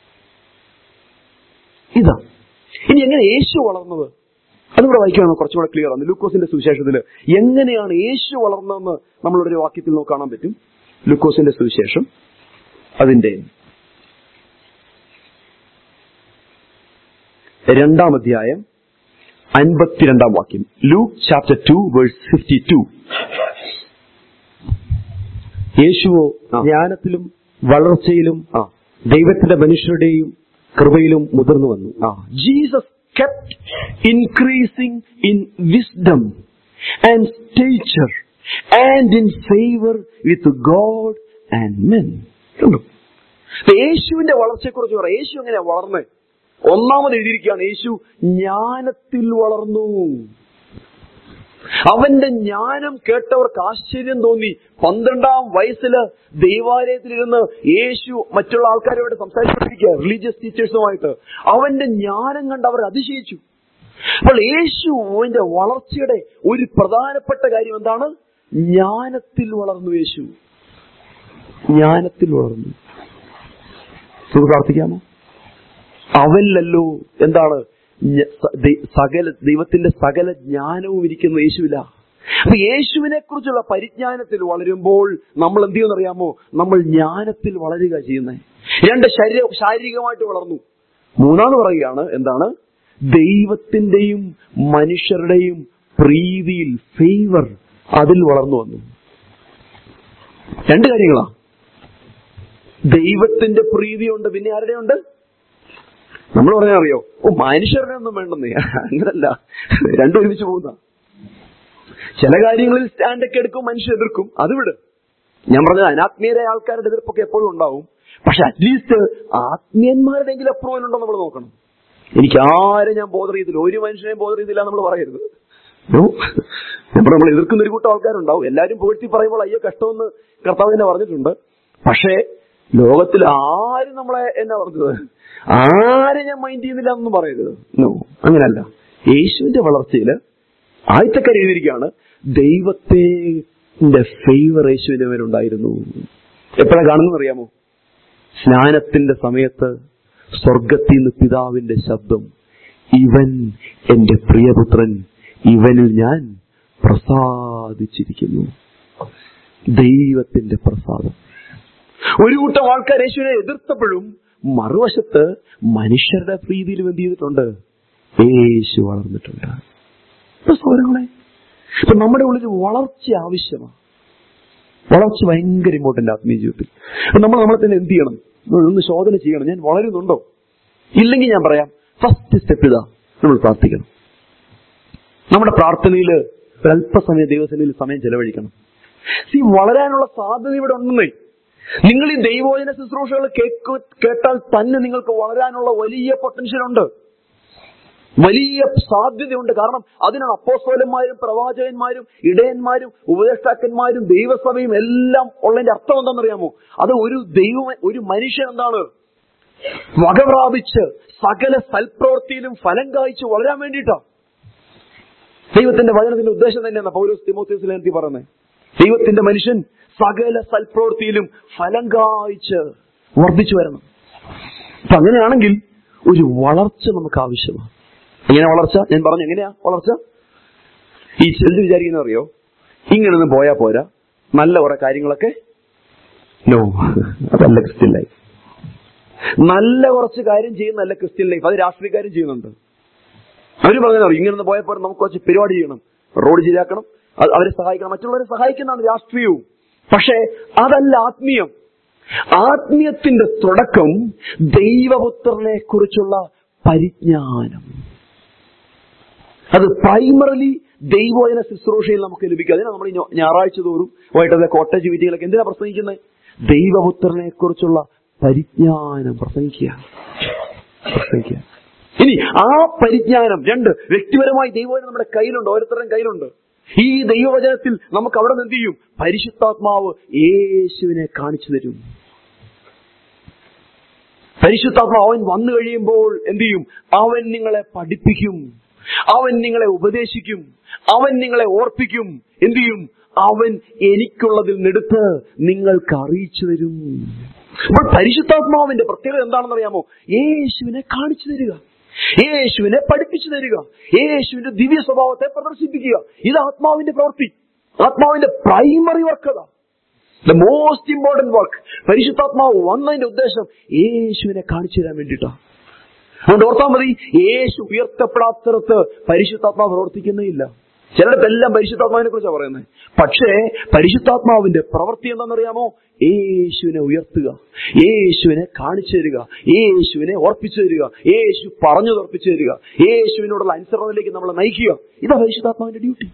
A: ഇതാ ഇനി എങ്ങനെ യേശു വളർന്നത് അതുകൂടെ വായിക്കുകയാണ് കുറച്ചുകൂടെ ക്ലിയർ ആണ് ലൂക്കോസിന്റെ സുവിശേഷത്തിൽ എങ്ങനെയാണ് യേശു വളർന്നതെന്ന് നമ്മളുടെ ഒരു വാക്യത്തിൽ നമുക്ക് കാണാൻ പറ്റും ലൂക്കോസിന്റെ സുവിശേഷം അതിന്റെ രണ്ടാം അധ്യായം അൻപത്തിരണ്ടാം വാക്യം Luke chapter two verse fifty two
B: യേശുവോ
A: ആ.
B: ജ്ഞാനത്തിലും വളർച്ചയിലും
A: ആ
B: ദൈവത്തിന്റെ മനുഷ്യരുടെയും കൃപയിലും മുതിർന്നു വന്നു
A: ആ Jesus kept increasing in wisdom and stature and in favour with God and men കണ്ടോ ഇപ്പൊ യേശുവിന്റെ വളർച്ചയെക്കുറിച്ച് പറയാം യേശു എങ്ങനെയാ വളർന്നേ ഒന്നാമത് എഴുതിയിരിക്കുകയാണ് യേശു ജ്ഞാനത്തിൽ വളർന്നു അവന്റെ ജ്ഞാനം കേട്ടവർക്ക് ആശ്ചര്യം തോന്നി പന്ത്രണ്ടാം വയസ്സില് ദൈവാലയത്തിലിരുന്ന് യേശു മറ്റുള്ള ആൾക്കാരോട് സംസാരിച്ചുകൊണ്ടിരിക്കുക റിലീജിയസ് ടീച്ചേഴ്സുമായിട്ട് അവന്റെ ജ്ഞാനം കണ്ട് അവർ അതിശയിച്ചു അപ്പോൾ യേശുവിന്റെ വളർച്ചയുടെ ഒരു പ്രധാനപ്പെട്ട കാര്യം എന്താണ് ജ്ഞാനത്തിൽ വളർന്നു യേശു ജ്ഞാനത്തിൽ വളർന്നു സുഖ പ്രാർത്ഥിക്കാമോ അവനിലല്ലോ എന്താണ് ഞ- സ- ദൈ- സകല ദൈവത്തിന്റെ സകല ജ്ഞാനവും ഇരിക്കുന്ന യേശുവില അപ്പൊ യേശുവിനെ കുറിച്ചുള്ള പരിജ്ഞാനത്തിൽ വളരുമ്പോൾ നമ്മൾ എന്ത് ചെയ്യുമെന്നറിയാമോ നമ്മൾ ജ്ഞാനത്തിൽ വളരുക ചെയ്യുന്നത് രണ്ട് ശരീര ശാരീരികമായിട്ട് വളർന്നു മൂന്നാമത് പറയുകയാണ് എന്താണ് ദൈവത്തിന്റെയും മനുഷ്യരുടെയും പ്രീതിയിൽ ഫേവർ അതിൽ വളർന്നു വന്നു രണ്ട് കാര്യങ്ങളാ ദൈവത്തിന്റെ പ്രീതിയുണ്ട് പിന്നെ ആരുടെയുണ്ട് നമ്മൾ പറയാൻ അറിയോ ഓ മനുഷ്യരുടെ ഒന്നും വേണ്ടെന്നേ അങ്ങനല്ല രണ്ടും ഒരുമിച്ച് പോകുന്ന ചില കാര്യങ്ങളിൽ സ്റ്റാൻഡൊക്കെ എടുക്കും മനുഷ്യർ എതിർക്കും അത് വിട് ഞാൻ പറഞ്ഞത് അനാത്മീയരായ ആൾക്കാരുടെ എതിർപ്പൊക്കെ എപ്പോഴും ഉണ്ടാവും പക്ഷെ അറ്റ്ലീസ്റ്റ് ആത്മീയന്മാരുടെയെങ്കിലും അപ്രൂവൽ ഉണ്ടോ നമ്മൾ നോക്കണം എനിക്ക് ആരും ഞാൻ ബോധർ ചെയ്തില്ല ഒരു മനുഷ്യനെയും ബോധർ ചെയ്തില്ല നമ്മൾ പറയരുത് No. നമ്മൾ നമ്മൾ എതിർക്കുന്ന ഒരു കൂട്ടം ആൾക്കാരുണ്ടാവും എല്ലാവരും പുകഴ്ത്തി പറയുമ്പോൾ അയ്യോ കഷ്ടമെന്ന് കർത്താവ് തന്നെ പറഞ്ഞിട്ടുണ്ട് പക്ഷേ ലോകത്തിൽ ആരും നമ്മളെ എന്നാ പറഞ്ഞത് ആരെ ഞാൻ മൈൻഡ് ചെയ്യുന്നില്ല എന്നൊന്നും പറയരുത് നോ അങ്ങനല്ല യേശുവിന്റെ വളർച്ചയില് ആദ്യത്തെ കാര്യം എഴുതിയിരിക്കുകയാണ് ദൈവത്തിന്റെ ഫേവർ യേശുവിന്റെ മേലുണ്ടായിരുന്നു എപ്പോഴാണ് കാണുന്നത് അറിയാമോ സ്നാനത്തിന്റെ സമയത്ത് സ്വർഗത്തിൽ നിന്ന് പിതാവിന്റെ ശബ്ദം ഇവൻ എന്റെ പ്രിയപുത്രൻ ഇവനിൽ ഞാൻ പ്രസാദിച്ചിരിക്കുന്നു ദൈവത്തിന്റെ പ്രസാദം ഒരു കൂട്ടം ആൾക്കാർ യേശുവിനെ എതിർത്തപ്പോഴും മറുവശത്ത് മനുഷ്യരുടെ പ്രീതിയിലും എന്ത് ചെയ്തിട്ടുണ്ട് യേശു വളർന്നിട്ടുണ്ട് ഇപ്പൊ സൗരങ്ങളെ ഇപ്പൊ നമ്മുടെ ഉള്ളിൽ വളർച്ച ആവശ്യമാണ് വളർച്ച ഭയങ്കര ഇമ്പോർട്ടന്റ് ആത്മീയ ജീവിതത്തിൽ അപ്പൊ നമ്മൾ നമ്മളെ തന്നെ എന്ത് ചെയ്യണം ഒന്ന് ശോധന ചെയ്യണം ഞാൻ വളരുന്നുണ്ടോ ഇല്ലെങ്കിൽ ഞാൻ പറയാം ഫസ്റ്റ് സ്റ്റെപ്പ് ഇതാ നമ്മൾ പ്രാർത്ഥിക്കണം നമ്മുടെ പ്രാർത്ഥനയിൽ ഒരല്പസമയം ദൈവസേനയിൽ സമയം ചെലവഴിക്കണം സി വളരാനുള്ള സാധ്യത ഇവിടെ ഉണ്ടെന്നേ നിങ്ങൾ ഈ ദൈവോചന ശുശ്രൂഷകൾ കേക്ക് കേട്ടാൽ തന്നെ നിങ്ങൾക്ക് വളരാനുള്ള വലിയ പൊട്ടൻഷ്യൽ ഉണ്ട് വലിയ സാധ്യതയുണ്ട് കാരണം അതിനാണ് അപ്പോസ്തോലന്മാരും പ്രവാചകന്മാരും ഇടയന്മാരും ഉപദേഷ്ടാക്കന്മാരും ദൈവസഭയും എല്ലാം ഉള്ളതിന്റെ അർത്ഥം എന്താണെന്നറിയാമോ അത് ഒരു ദൈവം ഒരു മനുഷ്യൻ എന്താണ് വകപ്രാപിച്ച് സകല സൽപ്രവൃത്തിയിലും ഫലം കായ്ച്ച് വളരാൻ വേണ്ടിയിട്ടാണ് ദൈവത്തിന്റെ വചനത്തിന്റെ ഉദ്ദേശം തന്നെയാണ് പൗലോസ് തിമോത്തിയസിലെത്തി പറയുന്നത് ദൈവത്തിന്റെ മനുഷ്യൻ സകല സൽപ്രവൃത്തിയിലും ഫലം കായ്ച്ച് വർദ്ധിച്ചു വരണം അപ്പൊ അങ്ങനെയാണെങ്കിൽ ഒരു വളർച്ച നമുക്ക് ആവശ്യമാണ് എങ്ങനെ വളർച്ച ഞാൻ പറഞ്ഞു എങ്ങനെയാ വളർച്ച ഈ ചിലത് വിചാരിക്കുന്ന അറിയോ ഇങ്ങനൊന്നും പോയാ പോരാ നല്ല കുറെ കാര്യങ്ങളൊക്കെ നോ അതല്ല ക്രിസ്ത്യൻ ലൈഫ് നല്ല കുറച്ച് കാര്യം ചെയ്യുന്നതല്ല ക്രിസ്ത്യൻ ലൈഫ് അത് രാഷ്ട്രീയക്കാരും ചെയ്യുന്നുണ്ട് അവര് പറഞ്ഞോ ഇങ്ങനെ പോയപ്പോൾ നമുക്ക് കുറച്ച് പരിപാടി ചെയ്യണം റോഡ് ശരിയാക്കണം അത് അവരെ സഹായിക്കണം മറ്റുള്ളവരെ സഹായിക്കുന്നതാണ് രാഷ്ട്രീയവും പക്ഷേ അതല്ല ആത്മീയം ആത്മീയത്തിന്റെ തുടക്കം ദൈവപുത്രനെ കുറിച്ചുള്ള പരിജ്ഞാനം അത് പ്രൈമറലി ദൈവവചന ശുശ്രൂഷയിൽ നമുക്ക് ലഭിക്കും അതിനാണ് നമ്മൾ ഈ ഞാ- ഞായറാഴ്ച തോറും വൈകിട്ടത്തെ കോട്ടേജ് മീറ്റിങ്ങിലൊക്കെ എന്തിനാ പ്രസംഗിക്കുന്നത് ദൈവപുത്രനെ കുറിച്ചുള്ള പരിജ്ഞാനം പ്രസംഗിക്കുക പ്രസംഗിക്കുക ഇനി ആ പരിജ്ഞാനം രണ്ട് വ്യക്തിപരമായി ദൈവവചനം നമ്മുടെ കയ്യിലുണ്ട് ഓരോരുത്തരുടെയും കയ്യിലുണ്ട് ഈ ദൈവവചനത്തിൽ നമുക്ക് അവിടെ നിന്ന് എന്ത് ചെയ്യും പരിശുദ്ധാത്മാവ് യേശുവിനെ കാണിച്ചു തരും പരിശുദ്ധാത്മാവ് അവൻ വന്നു കഴിയുമ്പോൾ എന്ത് ചെയ്യും അവൻ നിങ്ങളെ പഠിപ്പിക്കും അവൻ നിങ്ങളെ ഉപദേശിക്കും അവൻ നിങ്ങളെ ഓർപ്പിക്കും എന്ത് ചെയ്യും അവൻ എനിക്കുള്ളതിൽ നിന്നെടുത്ത് നിങ്ങൾക്ക് അറിയിച്ചു തരും അപ്പോൾ പരിശുദ്ധാത്മാവിന്റെ പ്രത്യേകത എന്താണെന്ന് അറിയാമോ യേശുവിനെ കാണിച്ചു തരിക യേശുവിനെ പഠിപ്പിച്ചു തരിക യേശുവിന്റെ ദിവ്യ സ്വഭാവത്തെ പ്രദർശിപ്പിക്കുക ഇത് ആത്മാവിന്റെ പ്രവൃത്തി ആത്മാവിന്റെ പ്രൈമറി വർക്ക് അതാ ദ മോസ്റ്റ് ഇമ്പോർട്ടന്റ് വർക്ക് പരിശുദ്ധാത്മാവ് വന്നതിന്റെ ഉദ്ദേശം യേശുവിനെ കാണിച്ചു തരാൻ വേണ്ടിയിട്ടാണ് അതുകൊണ്ട് ഓർത്താൽ മതി യേശു ഉയർത്തപ്പെടാത്തടത്ത് പരിശുദ്ധാത്മാവ് പ്രവർത്തിക്കുന്നേ ഇല്ല ചിലയിടത്തെല്ലാം പരിശുദ്ധാത്മാവിനെ കുറിച്ചാണ് പറയുന്നത് പക്ഷേ പരിശുദ്ധാത്മാവിന്റെ പ്രവൃത്തി എന്താണെന്നറിയാമോ യേശുവിനെ ഉയർത്തുക യേശുവിനെ കാണിച്ചു തരിക യേശുവിനെ ഓർപ്പിച്ചു തരിക യേശു പറഞ്ഞു ഓർപ്പിച്ചു തരിക യേശുവിനോടുള്ള അനുസരണത്തിലേക്ക് നമ്മളെ നയിക്കുക ഇതാ പരിശുദ്ധാത്മാവിന്റെ ഡ്യൂട്ടി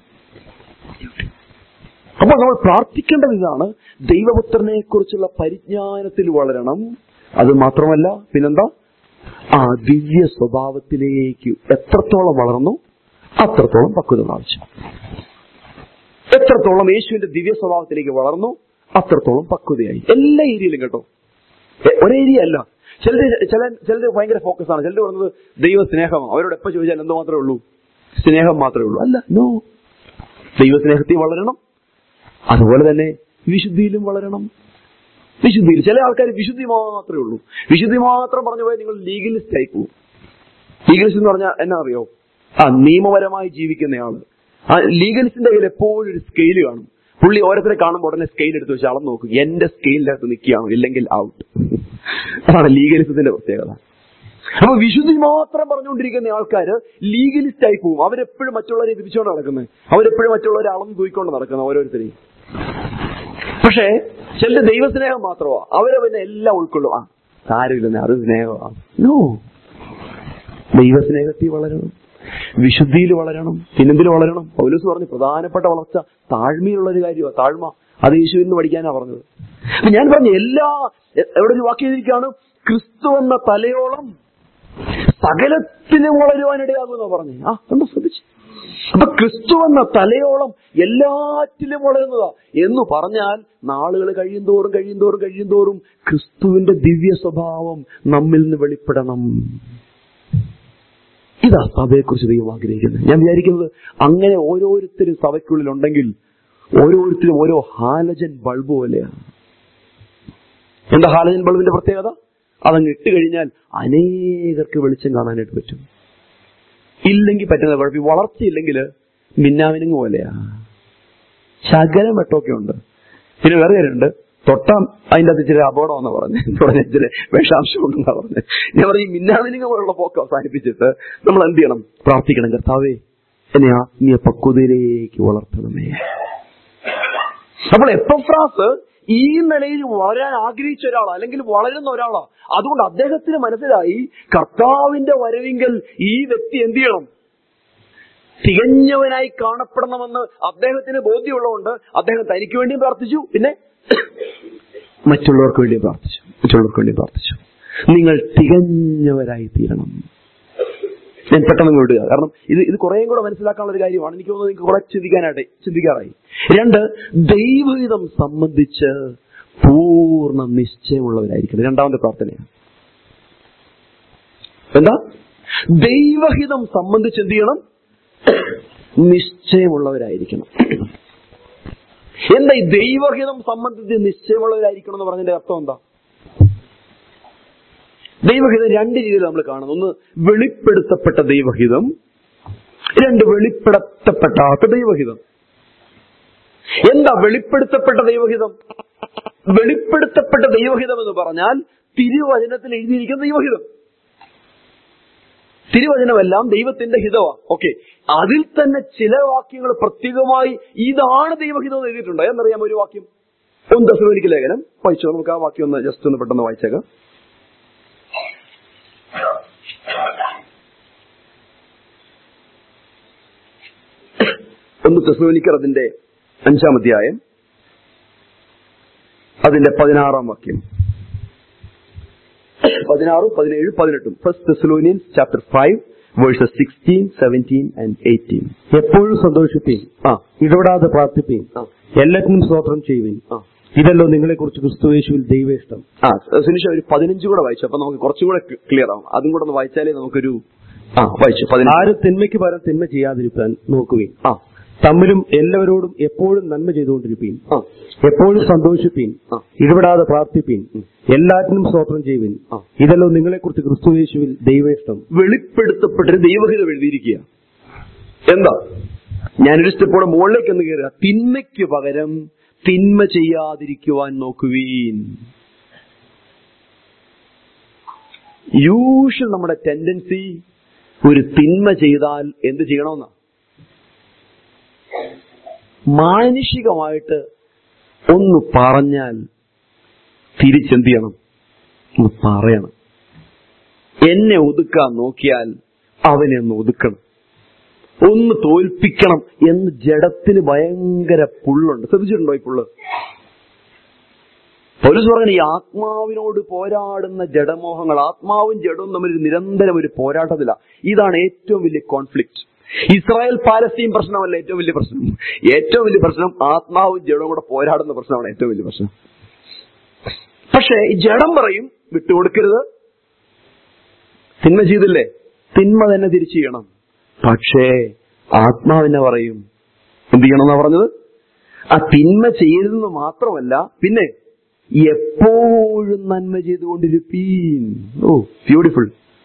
A: അപ്പോൾ നമ്മൾ പ്രാർത്ഥിക്കേണ്ടത് ഇതാണ് ദൈവപുത്രനെ കുറിച്ചുള്ള പരിജ്ഞാനത്തിൽ വളരണം അത് മാത്രമല്ല പിന്നെന്താ ആ ദിവ്യ സ്വഭാവത്തിലേക്ക് എത്രത്തോളം വളർന്നു അത്രത്തോളം പക്വത പ്രാപിച്ചു എത്രത്തോളം യേശുവിന്റെ ദിവ്യ സ്വഭാവത്തിലേക്ക് വളർന്നു അത്രത്തോളം പക്വതയായി എല്ലാ ഏരിയയിലും കേട്ടോ എ- ഒരേ ഏരിയ അല്ല ചിലര് ചില ചിലര് ഭയങ്കര ഫോക്കസ് ആണ് ചിലര് പറഞ്ഞത് ദൈവ സ്നേഹമാണ് അവരോട് എപ്പോ ചോദിച്ചാൽ എന്തോ മാത്രമേ ഉള്ളൂ സ്നേഹം മാത്രമേ ഉള്ളൂ അല്ല നോ ദൈവസ്നേഹത്തിൽ വളരണം അതുപോലെ തന്നെ വിശുദ്ധിയിലും വളരണം വിശുദ്ധിയിൽ ചില ആൾക്കാർ വിശുദ്ധി മാത്രമേ ഉള്ളൂ വിശുദ്ധി മാത്രം പറഞ്ഞു പോയാൽ നിങ്ങൾ ലീഗലിസ്റ്റ് ആയി പോകും ലീഗലിസ്റ്റ് എന്ന് പറഞ്ഞാൽ എന്നാ അറിയോ ആ നിയമപരമായി ജീവിക്കുന്നയാള് ആ ലീഗലിസ്റ്റിന്റെ കയ്യിൽ എപ്പോഴും ഒരു സ്കെയിൽ കാണും പുള്ളി ഓരോരുത്തരെ കാണുമ്പോൾ ഉടനെ സ്കെയിൽ എടുത്ത് വെച്ച് അളന്ന് നോക്കും എന്റെ സ്കെയിലിന്റെ അകത്ത് നിൽക്കുകയാണോ ഇല്ലെങ്കിൽ ഔട്ട് അതാണ് ലീഗലിസത്തിന്റെ പ്രത്യേകത അപ്പൊ വിശുദ്ധി മാത്രം പറഞ്ഞുകൊണ്ടിരിക്കുന്ന ആൾക്കാര് ലീഗലിസ്റ്റ് ആയി പോകും അവരെപ്പോഴും മറ്റുള്ളവരെ തിരിച്ചുകൊണ്ട് നടക്കുന്നത് അവരെപ്പോഴും മറ്റുള്ളവരെ അളന്ന് തൂയിക്കൊണ്ട് നടക്കുന്നത് ഓരോരുത്തരെയും പക്ഷേ ചില ദൈവസ്നേഹം മാത്രമാ അവരെ പിന്നെ എല്ലാം ഉൾക്കൊള്ളും ആ സാരമില്ലെന്നെ അത് സ്നേഹമാണ് നോ ദൈവസ്നേഹത്തിൽ വളരണം വിശുദ്ധിയിൽ വളരണം പിന്നെന്തിൽ വളരണം പൗലൂസ് പറഞ്ഞു പ്രധാനപ്പെട്ട വളർച്ച താഴ്മയിലുള്ള ഒരു കാര്യമാണ് താഴ്മ അത് യേശുവിൽ നിന്ന് പഠിക്കാനാ പറഞ്ഞത് അപ്പൊ ഞാൻ പറഞ്ഞു എല്ലാ എ- എവിടെ ഒരു വാക്യം എഴുതിയിരിക്കുകയാണ് ക്രിസ്തു എന്ന തലയോളം സകലത്തിനും വളരുവാനിടയാകുമെന്നാ പറഞ്ഞേ ആ ഒന്ന് ശ്രദ്ധിച്ചു അപ്പൊ ക്രിസ്തു എന്ന തലയോളം എല്ലാറ്റിലും വളരുന്നതാ എന്ന് പറഞ്ഞാൽ നാളുകൾ കഴിയും തോറും കഴിയും തോറും കഴിയും തോറും ക്രിസ്തുവിന്റെ ദിവ്യ സ്വഭാവം നമ്മിൽ നിന്ന് വെളിപ്പെടണം ഇതാ സഭയെക്കുറിച്ച് ദൈവം ആഗ്രഹിക്കുന്നത് ഞാൻ വിചാരിക്കുന്നത് അങ്ങനെ ഓരോരുത്തരും സഭയ്ക്കുള്ളിൽ ഉണ്ടെങ്കിൽ ഓരോരുത്തരും ഓരോ ഹാലജൻ ബൾബ് പോലെയാണ് എന്താ ഹാലജൻ ബൾബിന്റെ പ്രത്യേകത അതങ്ങ് ഇട്ട് കഴിഞ്ഞാൽ അനേകർക്ക് വെളിച്ചം കാണാനായിട്ട് പറ്റും ഇല്ലെങ്കിൽ പറ്റുന്ന കുഴപ്പം ഈ വളർച്ചയില്ലെങ്കിൽ മിന്നാമിനുങ്ങ് പോലെയാ ശകലം വെട്ടമൊക്കെ ഉണ്ട് പിന്നെ വേറെ കാര്യമുണ്ട് തൊട്ടാം അതിന്റെ അകത്ത് ഇച്ചിരി അപകടമെന്ന് പറഞ്ഞു പറഞ്ഞ ഇച്ചിരി വിഷാംശം ഉണ്ടെന്നാ പറഞ്ഞത് ഞാൻ പറഞ്ഞു ഈ മിന്നാമിനുങ്ങ പോലുള്ള പോക്ക് അവസാനിപ്പിച്ചിട്ട് നമ്മൾ എന്ത് ചെയ്യണം പ്രാർത്ഥിക്കണം കർത്താവേ എന്നെ ആത്മീയ പക്വതയിലേക്ക് വളർത്തണമേ അപ്പോൾ എപ്പഫ്രാസ് ഈ നിലയിൽ വളരാൻ ആഗ്രഹിച്ച ഒരാളാ അല്ലെങ്കിൽ വളരുന്ന ഒരാളാ അതുകൊണ്ട് അദ്ദേഹത്തിന് മനസ്സിലായി കർത്താവിന്റെ വരവിങ്കൽ ഈ വ്യക്തി എന്ത് ചെയ്യണം തികഞ്ഞവനായി കാണപ്പെടണമെന്ന് അദ്ദേഹത്തിന് ബോധ്യമുള്ളതുകൊണ്ട് അദ്ദേഹം തനിക്ക് വേണ്ടിയും പ്രാർത്ഥിച്ചു പിന്നെ മറ്റുള്ളവർക്ക് വേണ്ടിയും പ്രാർത്ഥിച്ചു മറ്റുള്ളവർക്ക് വേണ്ടിയും പ്രാർത്ഥിച്ചു നിങ്ങൾ തികഞ്ഞവരായി തീരണം ഞാൻ പെട്ടെന്ന് അങ്ങ് വിടുക കാരണം ഇത് ഇത് കുറേയും കൂടെ മനസ്സിലാക്കാനുള്ള ഒരു കാര്യമാണ് എനിക്ക് തോന്നുന്നത് നിങ്ങൾക്ക് കുറെ ചിന്തിക്കാനായിട്ട് ചിന്തിക്കാറായി രണ്ട് ദൈവഹിതം സംബന്ധിച്ച് പൂർണ്ണ നിശ്ചയമുള്ളവരായിരിക്കണം രണ്ടാമത്തെ പ്രാർത്ഥനയാണ് എന്താ ദൈവഹിതം സംബന്ധിച്ച് എന്ത് ചെയ്യണം നിശ്ചയമുള്ളവരായിരിക്കണം എന്താ ഈ ദൈവഹിതം സംബന്ധിച്ച് നിശ്ചയമുള്ളവരായിരിക്കണം എന്ന് പറഞ്ഞതിന്റെ അർത്ഥം എന്താ ദൈവഹിതം രണ്ട് രീതിയിൽ നമ്മൾ കാണുന്നു ഒന്ന് വെളിപ്പെടുത്തപ്പെട്ട ദൈവഹിതം രണ്ട് വെളിപ്പെടുത്തപ്പെടാത്ത ദൈവഹിതം എന്താ വെളിപ്പെടുത്തപ്പെട്ട ദൈവഹിതം വെളിപ്പെടുത്തപ്പെട്ട ദൈവഹിതം എന്ന് പറഞ്ഞാൽ തിരുവചനത്തിൽ എഴുതിയിരിക്കുന്ന ദൈവഹിതം തിരുവചനമെല്ലാം ദൈവത്തിന്റെ ഹിതമാ ഓക്കെ അതിൽ തന്നെ ചില വാക്യങ്ങൾ പ്രത്യേകമായി ഇതാണ് ദൈവഹിതം എന്ന് എഴുതിയിട്ടുണ്ട് എന്നറിയാം ഒരു വാക്യം ഒന്ന് ദശലോനിക്ക് ലേഖനം വായിച്ചോ നമുക്ക് ആ വാക്യം ഒന്ന് ജസ്റ്റ് ഒന്ന് പെട്ടെന്ന് വായിച്ചേക്കാം തെസ്ലോനിക്കർ അതിന്റെ അഞ്ചാം അധ്യായം അതിന്റെ പതിനാറാം വാക്യം പതിനാറും പതിനേഴും പതിനെട്ടും first Thessalonians chapter five verses sixteen seventeen and eighteen
B: എപ്പോഴും സന്തോഷിപ്പീൻ
A: ആ
B: ഇടപെടാതെ പ്രാർത്ഥിപ്പീൻ
A: ആ.
B: എല്ലാറ്റിനും സ്തോത്രം ചെയ്യുവിൻ
A: ആ
B: ഇതല്ലോ നിങ്ങളെക്കുറിച്ച് ക്രിസ്തുയേശുവിൽ ദൈവേഷ്ടം
A: ആ സുനിഷ ഒരു പതിനഞ്ച് കൂടെ വായിച്ചു അപ്പൊ നമുക്ക് കുറച്ചുകൂടെ ക്ലിയർ ആവും അതും കൂടെ ഒന്ന് വായിച്ചാലേ നമുക്കൊരു ആ വായിച്ചു പതിനഞ്ച്
B: ആരും തിന്മയ്ക്ക് പകരം തിന്മ ചെയ്യാതിരിക്കാൻ നോക്കുവിൻ
A: ആ
B: തമ്മിലും എല്ലാവരോടും എപ്പോഴും നന്മ ചെയ്തുകൊണ്ടിരിപ്പീൻ
A: ആ
B: എപ്പോഴും സന്തോഷിപ്പീൻ
A: ആ.
B: ഇടപെടാതെ പ്രാർത്ഥിപ്പീൻ എല്ലാറ്റിനും സ്തോത്രം ചെയ്യുവിൻ
A: ആ.
B: ഇതല്ലോ നിങ്ങളെക്കുറിച്ച് ക്രിസ്തുയേശുവിൽ ദൈവേഷ്ടം
A: വെളിപ്പെടുത്തപ്പെട്ടൊരു ദൈവഹിതം എഴുതിയിരിക്കുക എന്താ ഞാനൊരു സ്റ്റെപ്പോടെ മുകളിലേക്ക് ഒന്ന് കയറുക തിന്മയ്ക്ക് പകരം തിന്മ ചെയ്യാതിരിക്കുവാൻ നോക്കുവീൻ യൂഷ്വൽ നമ്മുടെ ടെൻഡൻസി ഒരു തിന്മ ചെയ്താൽ എന്ത് ചെയ്യണമെന്നാ മാനുഷികമായിട്ട് ഒന്ന് പറഞ്ഞാൽ തിരിച്ചെന്ത് ചെയ്യണം ഒന്ന് പറയണം എന്നെ ഒതുക്കാൻ നോക്കിയാൽ അവനെ ഒന്ന് ഒതുക്കണം ഒന്ന് തോൽപ്പിക്കണം എന്ന് ജഡത്തിന് ഭയങ്കര പുള്ളുണ്ട് ശ്രദ്ധിച്ചിട്ടുണ്ടോ ഈ പുള്ള് പൗലൂസ് പറഞ്ഞ ഈ ആത്മാവിനോട് പോരാടുന്ന ജഡമോഹങ്ങൾ ആത്മാവും ജഡവും തമ്മിൽ ഒരു നിരന്തരം ഒരു പോരാട്ടത്തില ഇതാണ് ഏറ്റവും വലിയ കോൺഫ്ലിക്റ്റ് ഇസ്രായേൽ പാലസ്തീൻ പ്രശ്നമല്ല ഏറ്റവും വലിയ പ്രശ്നം ഏറ്റവും വലിയ പ്രശ്നം ആത്മാവും ജഡവും കൂടെ പോരാടുന്ന പ്രശ്നമാണ് ഏറ്റവും വലിയ പ്രശ്നം പക്ഷേ ഈ ജഡം പറയും വിട്ടുകൊടുക്കരുത് തിന്മ ചെയ്തില്ലേ തിന്മ തന്നെ തിരിച്ചു ചെയ്യണം പക്ഷേ ആത്മാവിനെ പറയും എന്ത് ചെയ്യണമെന്നാ പറഞ്ഞത് ആ തിന്മ ചെയ്യരുതെന്ന് മാത്രമല്ല പിന്നെ എപ്പോഴും നന്മ ചെയ്തുകൊണ്ടിരിപ്പീൻ ഓ ബ്യൂട്ടിഫുൾ